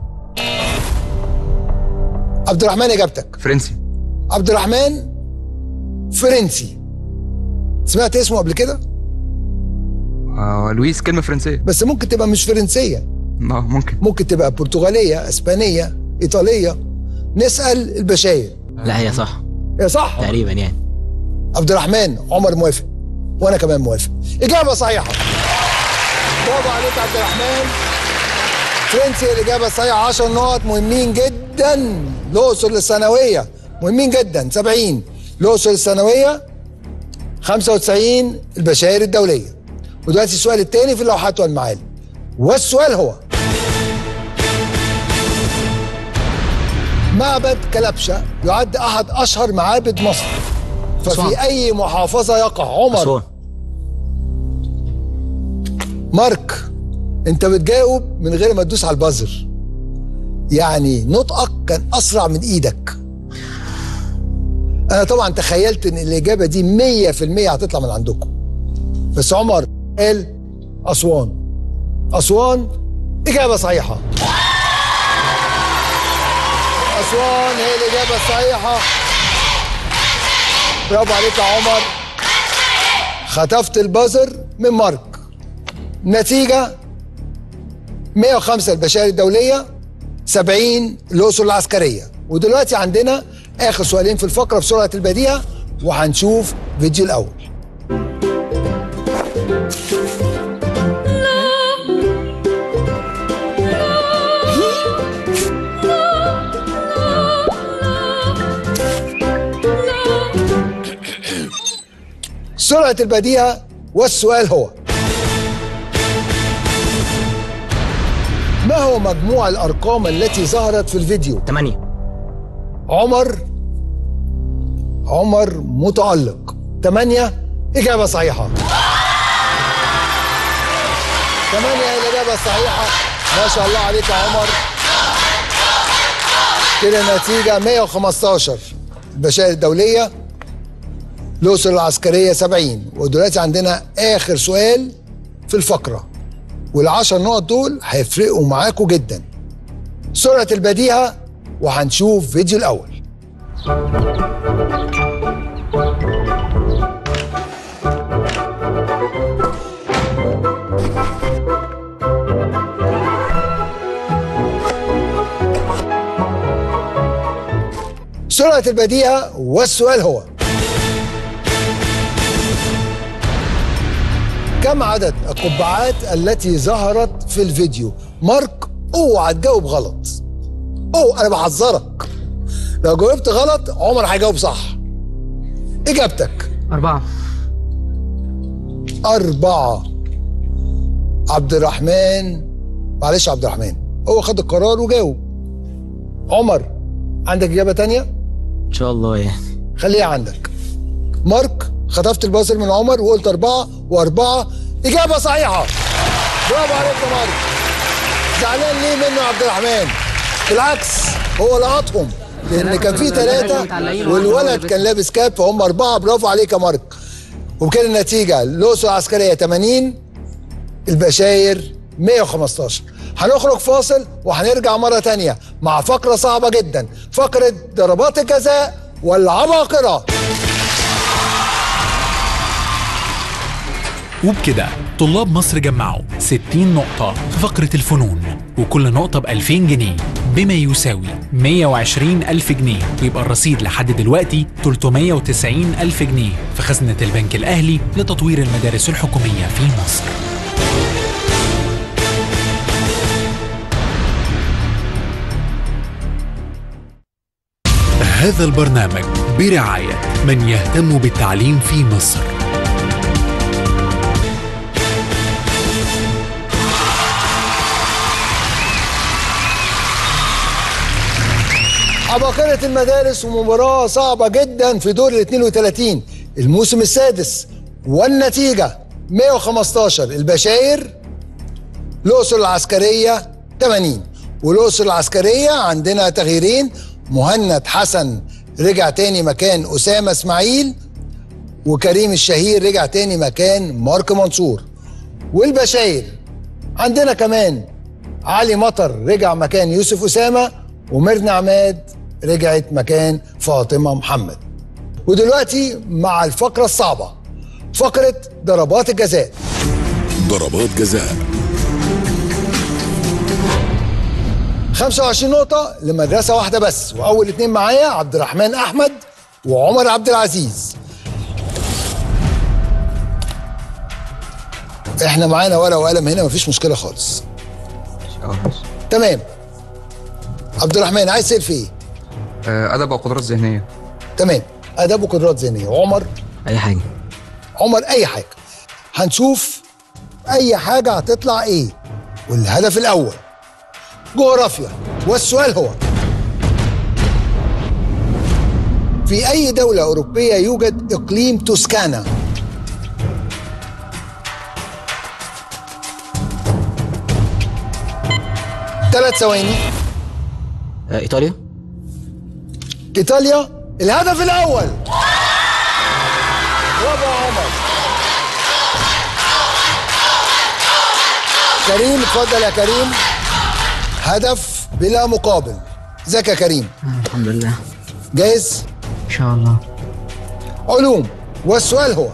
عبد الرحمن اجابتك فرنسي عبد الرحمن فرنسي سمعت اسمه قبل كده؟ آه لويس كلمه فرنسيه بس ممكن تبقى مش فرنسية ما ممكن ممكن تبقى برتغالية اسبانية ايطالية نسأل البشاير لا هي صح يا صح تقريبا يعني عبد الرحمن عمر موافق وانا كمان موافق اجابه صحيحه برافو عليك عبد الرحمن فرنسي الاجابه الصحيحه 10 نقط مهمين جدا الاقصر للثانويه مهمين جدا 70 الاقصر الثانويه 95 البشائر الدوليه ودلوقتي السؤال الثاني في اللوحات والمعالم والسؤال هو معبد كلبشة يعد أحد أشهر معابد مصر ففي أسوان. أي محافظة يقع عمر أسوان مارك أنت بتجاوب من غير ما تدوس على البازر يعني نطقك كان أسرع من إيدك أنا طبعا تخيلت إن الإجابة دي 100% هتطلع من عندكم بس عمر قال أسوان أسوان إجابة صحيحة أسوان هي الإجابة الصحيحة برافو عليك يا عمر خطفت البازر من مارك نتيجة 105 البشائر الدولية 70 الأسر العسكرية ودلوقتي عندنا آخر سؤالين في الفقرة في سرعة البديهة وهنشوف فيديو الأول سرعة البديهة والسؤال هو ما هو مجموع الأرقام التي ظهرت في الفيديو؟ 8 عمر عمر متألق 8 إجابة صحيحة 8 هي الإجابة الصحيحة ما شاء الله عليك يا عمر كده النتيجة 115 البشائر الدولية الأسر العسكرية 70 ودلوقتي عندنا آخر سؤال في الفقرة والعشر نقط دول هيفرقوا معاكم جدا سرعة البديهة وهنشوف فيديو الأول سرعة سرعة البديهة والسؤال هو كم عدد القبعات التي ظهرت في الفيديو مارك اوعى تجاوب غلط اوه انا بحذرك لو جاوبت غلط عمر هيجاوب صح اجابتك أربعة أربعة عبد الرحمن معلش يا عبد الرحمن هو خد القرار وجاوب عمر عندك إجابة تانية؟ ان شاء الله يعني خليها عندك مارك خطفت البازل من عمر وقلت أربعة وأربعة إجابة صحيحة برافو عليك يا مارك زعلان ليه منه يا عبد الرحمن بالعكس هو لقطهم لأن كان في ثلاثة والولد كان لابس كاب فهم أربعة برافو عليك يا مارك وبكده النتيجة الأقصر العسكرية 80 البشاير 115 هنخرج فاصل وهنرجع مرة تانية مع فقرة صعبة جدا فقرة ضربات الجزاء والعباقرة وبكده طلاب مصر جمعوا 60 نقطة في فقرة الفنون وكل نقطة ب 2000 جنيه بما يساوي 120 ألف جنيه ويبقى الرصيد لحد دلوقتي 390 ألف جنيه في خزنة البنك الأهلي لتطوير المدارس الحكومية في مصر هذا البرنامج برعاية من يهتم بالتعليم في مصر عباقرة المدارس ومباراة صعبة جدا في دور ال 32 الموسم السادس والنتيجة 115 البشاير الأقصر العسكرية 80 والأقصر العسكرية عندنا تغييرين مهند حسن رجع تاني مكان أسامة إسماعيل وكريم الشهير رجع تاني مكان مارك منصور والبشاير عندنا كمان علي مطر رجع مكان يوسف أسامة وميرنا عماد رجعت مكان فاطمة محمد ودلوقتي مع الفقرة الصعبة فقرة ضربات الجزاء ضربات جزاء 25 نقطة لمدرسة واحدة بس وأول اتنين معايا عبد الرحمن أحمد وعمر عبد العزيز احنا معانا ورقة وقلم هنا مفيش مشكلة خالص تمام عبد الرحمن عايز تسأل في ايه؟ آه، ادب وقدرات ذهنيه تمام اداب وقدرات ذهنيه وعمر اي حاجه عمر اي حاجه هنشوف اي حاجه هتطلع ايه والهدف الاول جغرافيا والسؤال هو في اي دوله اوروبيه يوجد اقليم توسكانا ثلاث ثواني آه، ايطاليا ايطاليا الهدف الاول برافو يا عمر كريم اتفضل يا كريم هدف بلا مقابل ازيك يا كريم الحمد لله جاهز ان شاء الله علوم والسؤال هو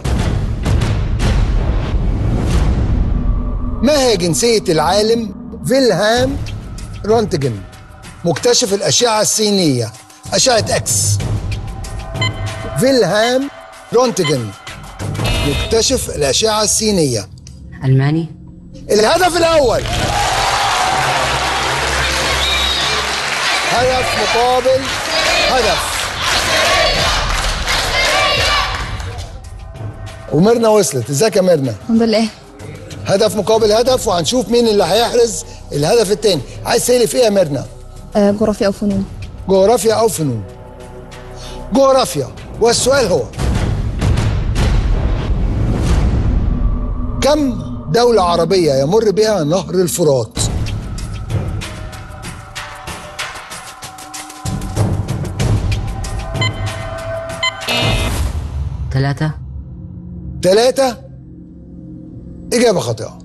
ما هي جنسية العالم فيلهام رونتجن مكتشف الأشعة السينية أشعة إكس فيلهام رونتجن مكتشف الأشعة السينية ألماني الهدف الأول هدف مقابل هدف وميرنا وصلت ازيك يا ميرنا الحمد لله هدف مقابل هدف وهنشوف مين اللي هيحرز الهدف التاني عايز تسألي في ايه يا ميرنا آه، جغرافيا او فنون جغرافيا او فنون جغرافيا والسؤال هو كم دولة عربية يمر بها نهر الفرات؟ ثلاثة ثلاثة إجابة خاطئة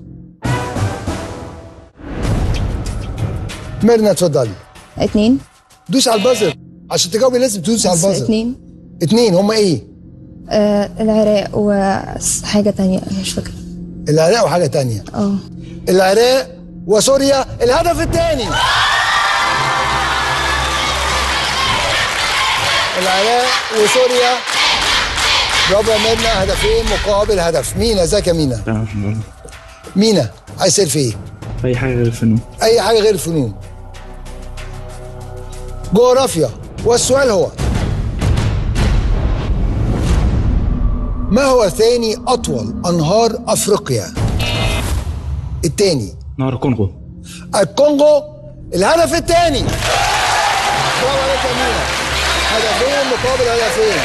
ميرنا اتفضلي اتنين دوس على البازر عشان تجاوبي لازم تدوسي على البازر اتنين اتنين هما ايه؟ آه العراق وحاجة تانية أنا مش فاكرة العراق وحاجة تانية اه العراق وسوريا الهدف الثاني العراق وسوريا برافو يا ميرنا هدفين مقابل هدف مينا ازيك يا مينا تمام مينا عايز تسال في ايه اي حاجه غير الفنون اي حاجه غير الفنون جغرافيا والسؤال هو ما هو ثاني اطول انهار افريقيا الثاني نهر الكونغو الكونغو الهدف الثاني برافو عليك يا مينا هدفين مقابل هدفين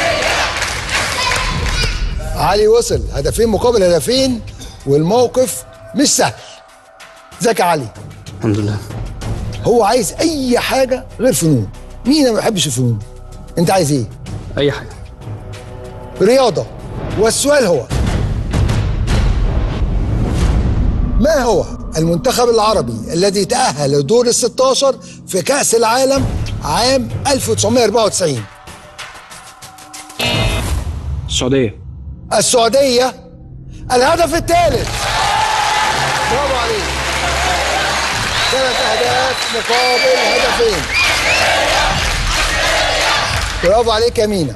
علي وصل هدفين مقابل هدفين والموقف مش سهل ازيك يا علي الحمد لله هو عايز اي حاجه غير فنون مين ما بيحبش الفنون انت عايز ايه اي حاجه رياضه والسؤال هو ما هو المنتخب العربي الذي تأهل لدور ال 16 في كأس العالم عام 1994 السعوديه السعودية الهدف الثالث برافو عليك ثلاث أهداف مقابل هدفين برافو عليك يا مينا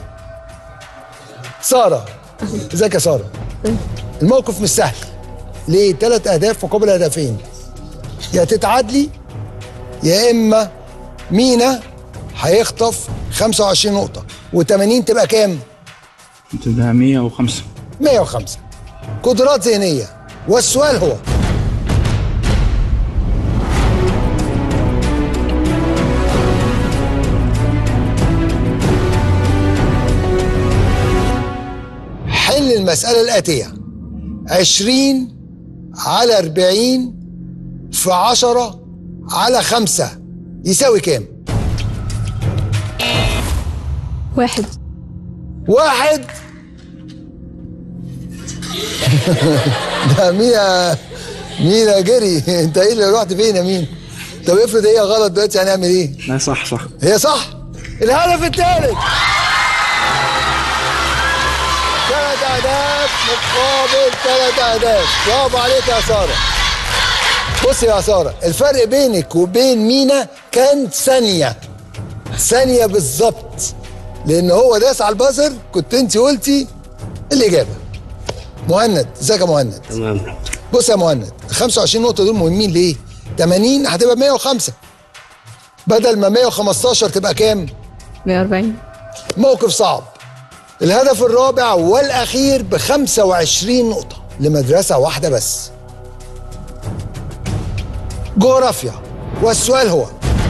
سارة ازيك يا سارة الموقف مش سهل ليه ثلاث أهداف مقابل هدفين يا تتعادلي يا إما مينا هيخطف 25 نقطة و80 تبقى كام؟ تبقى 105 105 قدرات ذهنية والسؤال هو حل المسألة الآتية 20 على 40 في 10 على 5 يساوي كام؟ واحد واحد ده مينا مينا جري انت ايه اللي رحت فين يا مين طب افرض هي غلط دلوقتي هنعمل ايه لا صح صح هي صح الهدف الثالث ثلاث اهداف مقابل ثلاث اهداف برافو عليك يا ساره بص يا ساره الفرق بينك وبين مينا كان ثانيه ثانيه بالظبط لان هو داس على البازر كنت انت قلتي الاجابه مهند ازيك يا مهند تمام بص يا مهند ال 25 نقطه دول مهمين ليه 80 هتبقى 105 بدل ما 115 تبقى كام 140 موقف صعب الهدف الرابع والاخير ب 25 نقطه لمدرسه واحده بس جغرافيا والسؤال هو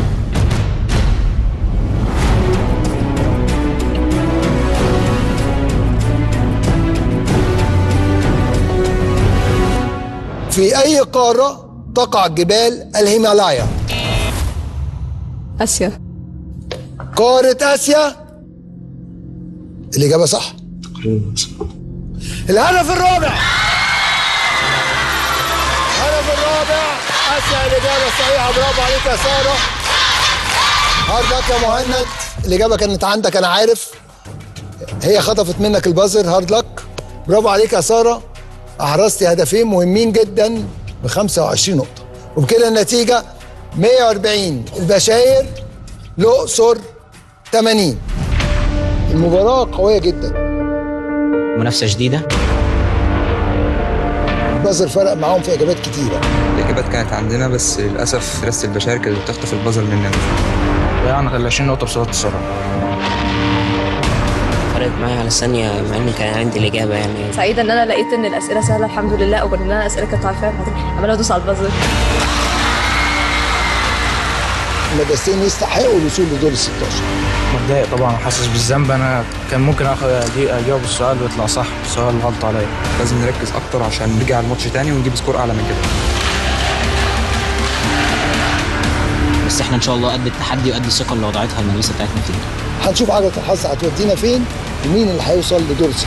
في أي قارة تقع جبال الهيمالايا؟ اسيا قارة آسيا الإجابة صح الهدف الرابع الهدف الرابع آسيا الإجابة الصحيحة برافو عليك يا سارة هارد لك يا مهند الإجابة كانت عندك أنا عارف هي خطفت منك البازر هارد لك برافو عليك يا سارة أحرزتي هدفين مهمين جدا ب 25 نقطة وبكده النتيجة 140 البشاير الأقصر 80 المباراة قوية جدا منافسه شديده البازر فرق معاهم في إجابات كتيرة الإجابات كانت عندنا بس للأسف مدرسة البشاير كانت بتخطف البازل مننا ضيعنا ال 20 نقطة بسبب السرعة فرقت معايا على الثانية مع إن كان عندي الإجابة يعني سعيدة ان انا لقيت ان الاسئلة سهلة الحمد لله او ان انا اسئلة كنت عارفاها عمالة ادوس على البازر المدرستين يستحقوا الوصول لدور ال 16 متضايق طبعا وحاسس بالذنب انا كان ممكن اخد أجي- اجاوب السؤال ويطلع صح بس هو الغلط عليا لازم نركز أكتر عشان نرجع الماتش تاني ونجيب سكور أعلى من كده بس احنا ان شاء الله قد التحدي وقد الثقه اللي وضعتها المدرسه بتاعتنا فينا هنشوف عجلة الحظ هتودينا فين ومين اللي هيوصل لدور ال 16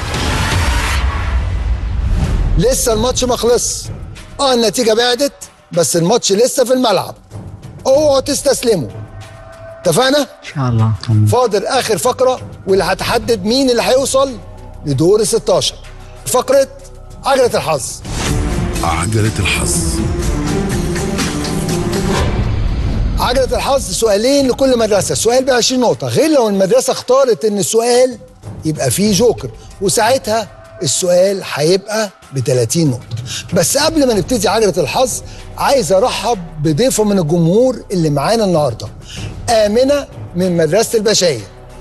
لسه الماتش ما خلص اه النتيجة بعدت بس الماتش لسه في الملعب اوعوا تستسلموا اتفقنا؟ ان شاء الله فاضل اخر فقرة واللي هتحدد مين اللي هيوصل لدور ال 16 فقرة عجلة الحظ عجلة الحظ عجلة الحظ سؤالين لكل مدرسة سؤال ب 20 نقطة غير لو المدرسة اختارت ان السؤال يبقى فيه جوكر وساعتها السؤال هيبقى ب 30 نقطة بس قبل ما نبتدي عجلة الحظ عايز ارحب بضيفة من الجمهور اللي معانا النهاردة آمنة من مدرسة البشاير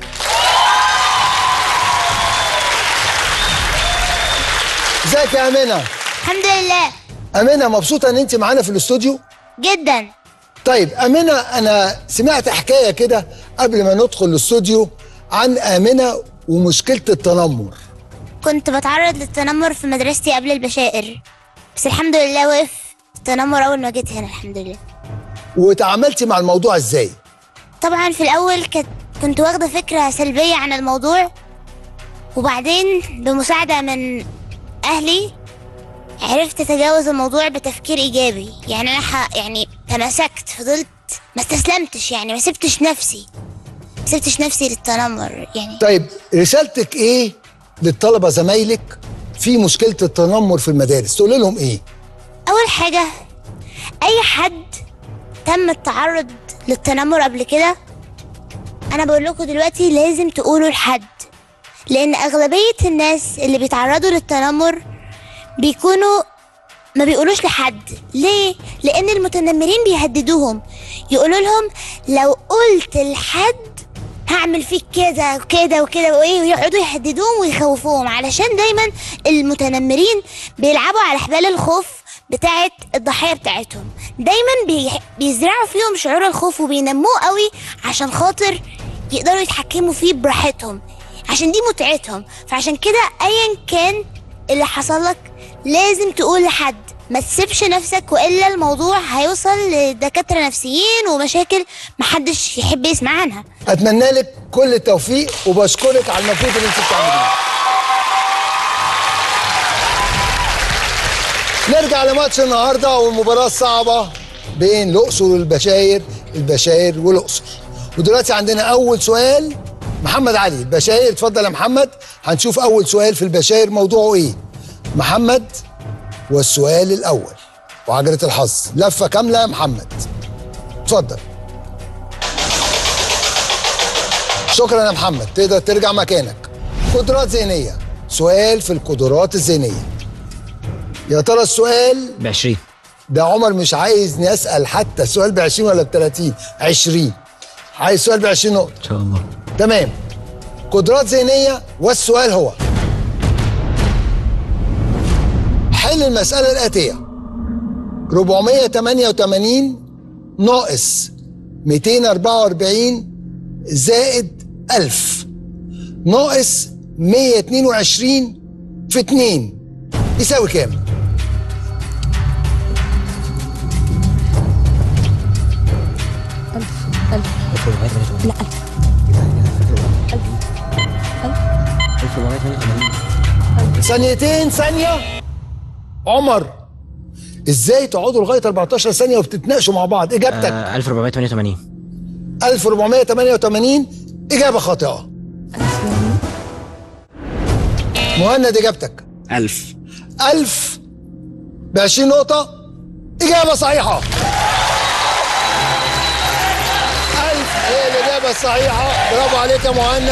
ازيك يا آمنة الحمد لله أمينة مبسوطة إن أنت معانا في الاستوديو؟ جدا طيب أمينة أنا سمعت حكاية كده قبل ما ندخل الاستوديو عن آمنة ومشكلة التنمر كنت بتعرض للتنمر في مدرستي قبل البشائر بس الحمد لله وقف التنمر اول ما جيت هنا الحمد لله وتعاملتي مع الموضوع إزاي؟ طبعا في الاول كنت كنت واخده فكره سلبيه عن الموضوع وبعدين بمساعده من اهلي عرفت اتجاوز الموضوع بتفكير ايجابي يعني انا ح... يعني تماسكت فضلت ما استسلمتش يعني ما سبتش نفسي ما سبتش نفسي للتنمر يعني طيب رسالتك إيه للطلبة زمايلك في مشكلة التنمر في المدارس؟ تقول لهم إيه؟ اول حاجه اي حد تم التعرض للتنمر قبل كده انا بقول لكم دلوقتي لازم تقولوا لحد لان اغلبيه الناس اللي بيتعرضوا للتنمر بيكونوا ما بيقولوش لحد ليه لان المتنمرين بيهددوهم يقولوا لهم لو قلت لحد هعمل فيك كذا وكذا وكذا وايه ويقعدوا يهددوهم ويخوفوهم علشان دايما المتنمرين بيلعبوا على حبال الخوف بتاعت الضحية بتاعتهم دايما بي... بيزرعوا فيهم شعور الخوف وبينموه قوي عشان خاطر يقدروا يتحكموا فيه براحتهم عشان دي متعتهم فعشان كده ايا كان اللي حصل لك لازم تقول لحد ما تسيبش نفسك والا الموضوع هيوصل لدكاتره نفسيين ومشاكل محدش يحب يسمع عنها أتمنى لك كل التوفيق وبشكرك على المجهود اللي أنت بتعمليه نرجع لماتش النهارده والمباراة الصعبة بين الأقصر والبشاير البشاير والأقصر ودلوقتي عندنا أول سؤال محمد علي البشاير اتفضل يا محمد هنشوف أول سؤال في البشاير موضوعه إيه محمد والسؤال الأول وعجلة الحظ لفة كاملة يا محمد اتفضل شكرا يا محمد تقدر ترجع مكانك قدرات ذهنية سؤال في القدرات الذهنية يا ترى السؤال ب 20 ده عمر مش عايزني اسال حتى السؤال ب 20 ولا ب 30 20 عايز سؤال ب 20 نقطه ان شاء الله تمام قدرات ذهنيه والسؤال هو حل المساله الاتيه 488 ناقص 244 زائد 1000 ناقص 122 في 2 يساوي كام؟ لا ثانيتين ثانية عمر ازاي تقعدوا لغاية 14 ثانية وبتتناقشوا مع بعض اجابتك آه 1488 1488 اجابة خاطئة مهند اجابتك 1000 1000 ب 20 نقطة إجابة صحيحة 1000 هي الإجابة الصحيحة برافو عليك يا مهند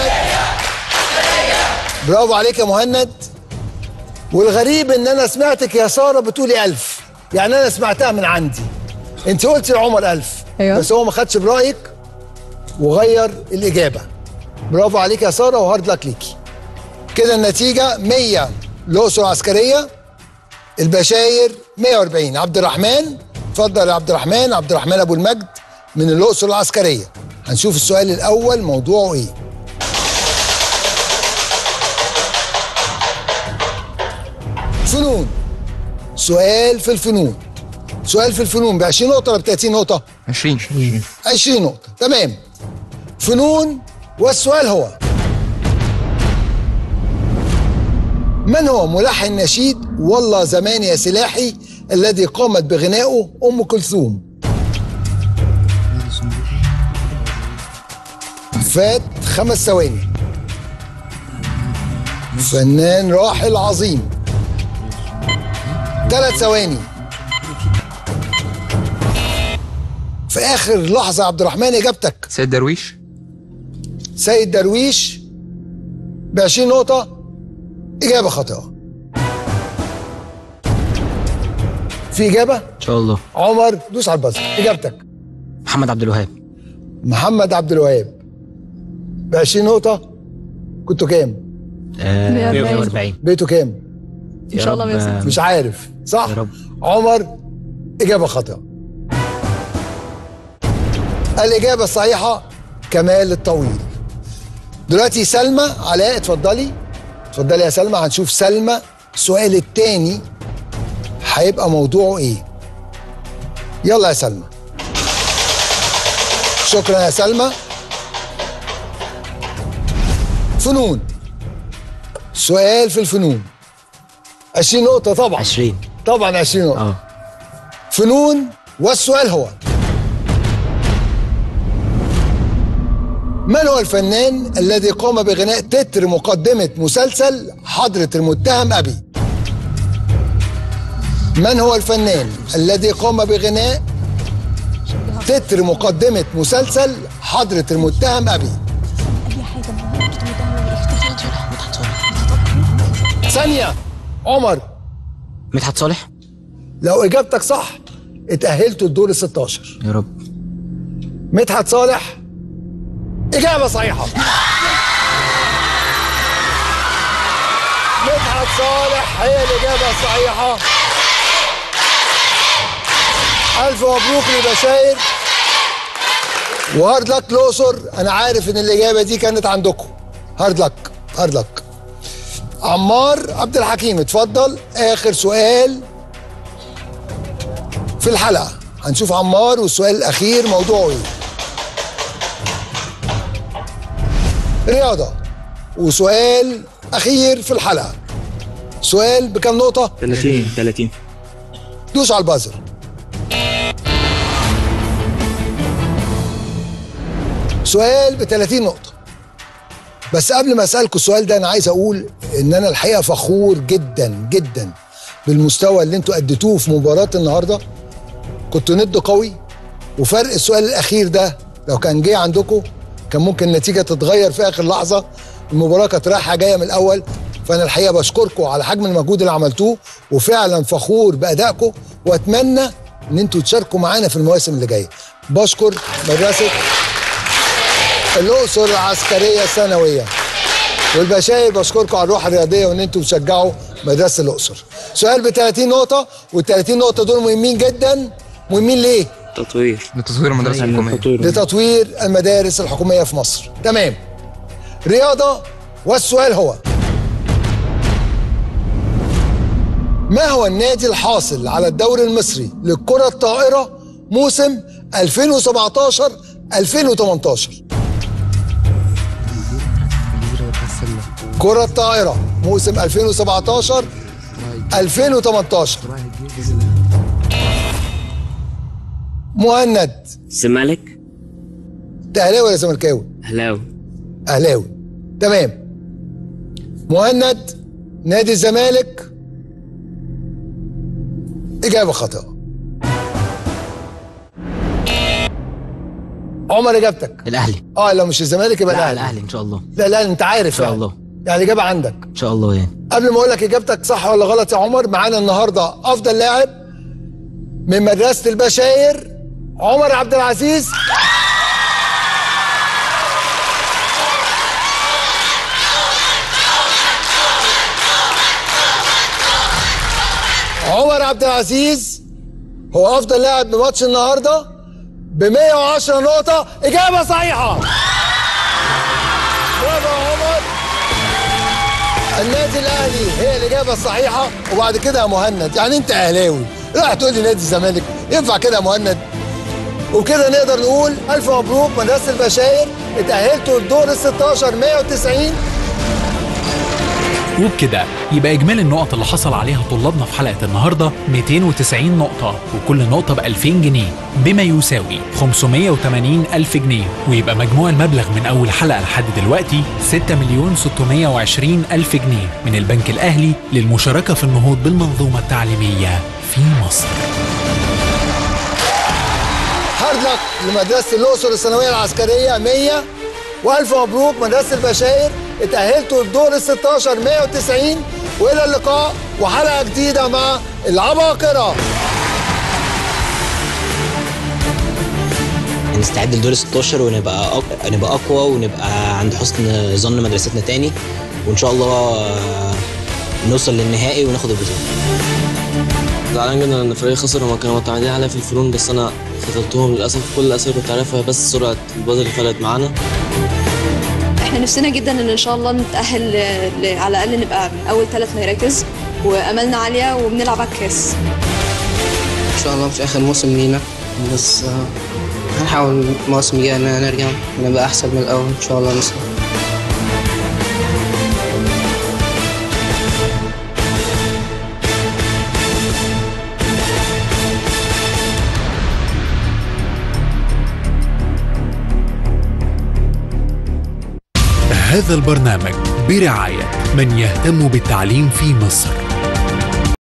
برافو عليك يا مهند والغريب إن أنا سمعتك يا سارة بتقولي 1000 يعني أنا سمعتها من عندي أنت قلتي لعمر 1000 أيوة. بس هو ما خدش برأيك وغير الإجابة برافو عليك يا سارة وهارد لك ليكي كده النتيجة 100 الأقصر عسكرية البشاير 140 عبد الرحمن اتفضل يا عبد الرحمن عبد الرحمن ابو المجد من الاقصر العسكريه هنشوف السؤال الاول موضوعه ايه فنون سؤال في الفنون سؤال في الفنون ب 20 نقطه ولا ب 30 نقطه 20 20 نقطه تمام فنون والسؤال هو من هو ملحن نشيد والله زمان يا سلاحي الذي قامت بغنائه ام كلثوم فات خمس ثواني فنان راحل عظيم ثلاث ثواني في اخر لحظه يا عبد الرحمن اجابتك سيد درويش سيد درويش ب 20 نقطه اجابه خاطئه في اجابه ان شاء الله عمر دوس على البازر اجابتك محمد عبد الوهاب محمد عبد الوهاب ب 20 نقطه كنتوا كام آه 140 بيته كام ان شاء الله يا رب، 160 مش عارف صح يا رب. عمر إجابة خاطئة الإجابة الصحيحة كمال الطويل دلوقتي سلمى علاء اتفضلي اتفضلي يا سلمى هنشوف سلمى السؤال التاني هيبقى موضوعه ايه يلا يا سلمى شكرا يا سلمى فنون سؤال في الفنون 20 نقطة طبعا 20 طبعا 20 نقطة اه فنون والسؤال هو من هو الفنان الذي قام بغناء تتر مقدمة مسلسل حضرة المتهم أبي؟ من هو الفنان الذي قام بغناء تتر مقدمة مسلسل حضرة المتهم أبي؟ ثانية عمر مدحت صالح لو إجابتك صح اتأهلتوا الدور ال 16 يا رب مدحت صالح إجابة صحيحة مدحت صالح هي الإجابة الصحيحة ألف مبروك لبشاير وهارد لك الأقصر أنا عارف إن الإجابة دي كانت عندكم هارد لك هارد لك عمار عبد الحكيم اتفضل آخر سؤال في الحلقة هنشوف عمار والسؤال الأخير موضوعه إيه رياضة وسؤال أخير في الحلقة سؤال بكم نقطة؟ 30 30 دوس على البازر سؤال ب 30 نقطة بس قبل ما اسالكم السؤال ده انا عايز اقول ان انا الحقيقه فخور جدا جدا بالمستوى اللي انتوا اديتوه في مباراه النهارده كنتوا ند قوي وفرق السؤال الاخير ده لو كان جه عندكم كان ممكن النتيجه تتغير في اخر لحظه المباراه كانت رايحه جايه من الاول فانا الحقيقه بشكركم على حجم المجهود اللي عملتوه وفعلا فخور بادائكم واتمنى ان انتوا تشاركوا معانا في المواسم اللي جايه بشكر مدرسه الاقصر العسكريه الثانويه والبشاير بشكركم على الروح الرياضيه وان انتم بتشجعوا مدرسه الاقصر سؤال ب 30 نقطه وال 30 نقطه دول مهمين جدا مهمين ليه تطوير لتطوير المدارس الحكوميه لتطوير المدارس الحكوميه في مصر تمام رياضه والسؤال هو ما هو النادي الحاصل على الدوري المصري للكره الطائره موسم 2017 2018 كرة الطائرة موسم 2017 2018 مهند الزمالك انت اهلاوي ولا زملكاوي؟ اهلاوي اهلاوي تمام مهند نادي الزمالك اجابه خاطئه عمر اجابتك الاهلي اه لو مش الزمالك يبقى لا الاهلي الاهلي ان شاء الله لا لا انت عارف ان شاء يعني. الله يعني الاجابه عندك ان شاء الله يعني قبل ما اقول لك اجابتك صح ولا غلط يا عمر معانا النهارده افضل لاعب من مدرسه البشاير عمر عبد العزيز عمر عبد العزيز هو افضل لاعب بماتش النهارده ب 110 نقطه اجابه صحيحه برافو يا عمر النادي الاهلي هي الاجابه الصحيحه وبعد كده يا مهند يعني انت اهلاوي راح تقول لي نادي الزمالك ينفع كده يا مهند وكده نقدر نقول الف مبروك مدرسه البشاير اتاهلتوا لدور ال 16 190 وبكده يبقى إجمالي النقط اللي حصل عليها طلابنا في حلقة النهاردة 290 نقطة وكل نقطة ب 2000 جنيه بما يساوي 580 ألف جنيه ويبقى مجموع المبلغ من أول حلقة لحد دلوقتي 6 مليون 620 ألف جنيه من البنك الأهلي للمشاركة في النهوض بالمنظومة التعليمية في مصر هارد لك لمدرسه الاقصر الثانويه العسكريه 100 والف مبروك مدرسه البشاير اتاهلتوا للدور ال 16 190 والى اللقاء وحلقه جديده مع العباقره نستعد لدور 16 ونبقى أق... نبقى اقوى ونبقى عند حسن ظن مدرستنا تاني وان شاء الله آه، نوصل للنهائي وناخد البطوله زعلان جدا ان فريقي خسر هما كانوا معتمدين عليا في الفنون بس انا خسرتهم للاسف كل الاسئله كنت عارفها بس سرعه البازل اللي فرقت معانا احنا نفسنا جدا ان ان شاء الله نتاهل ل... ل... على الاقل نبقى من اول ثلاث مراكز واملنا عاليه وبنلعب على الكاس ان شاء الله مش اخر موسم لينا بس آه، هنحاول المواسم الجايه إن نرجع نبقى احسن من الاول ان شاء الله نوصل هذا البرنامج برعاية من يهتم بالتعليم في مصر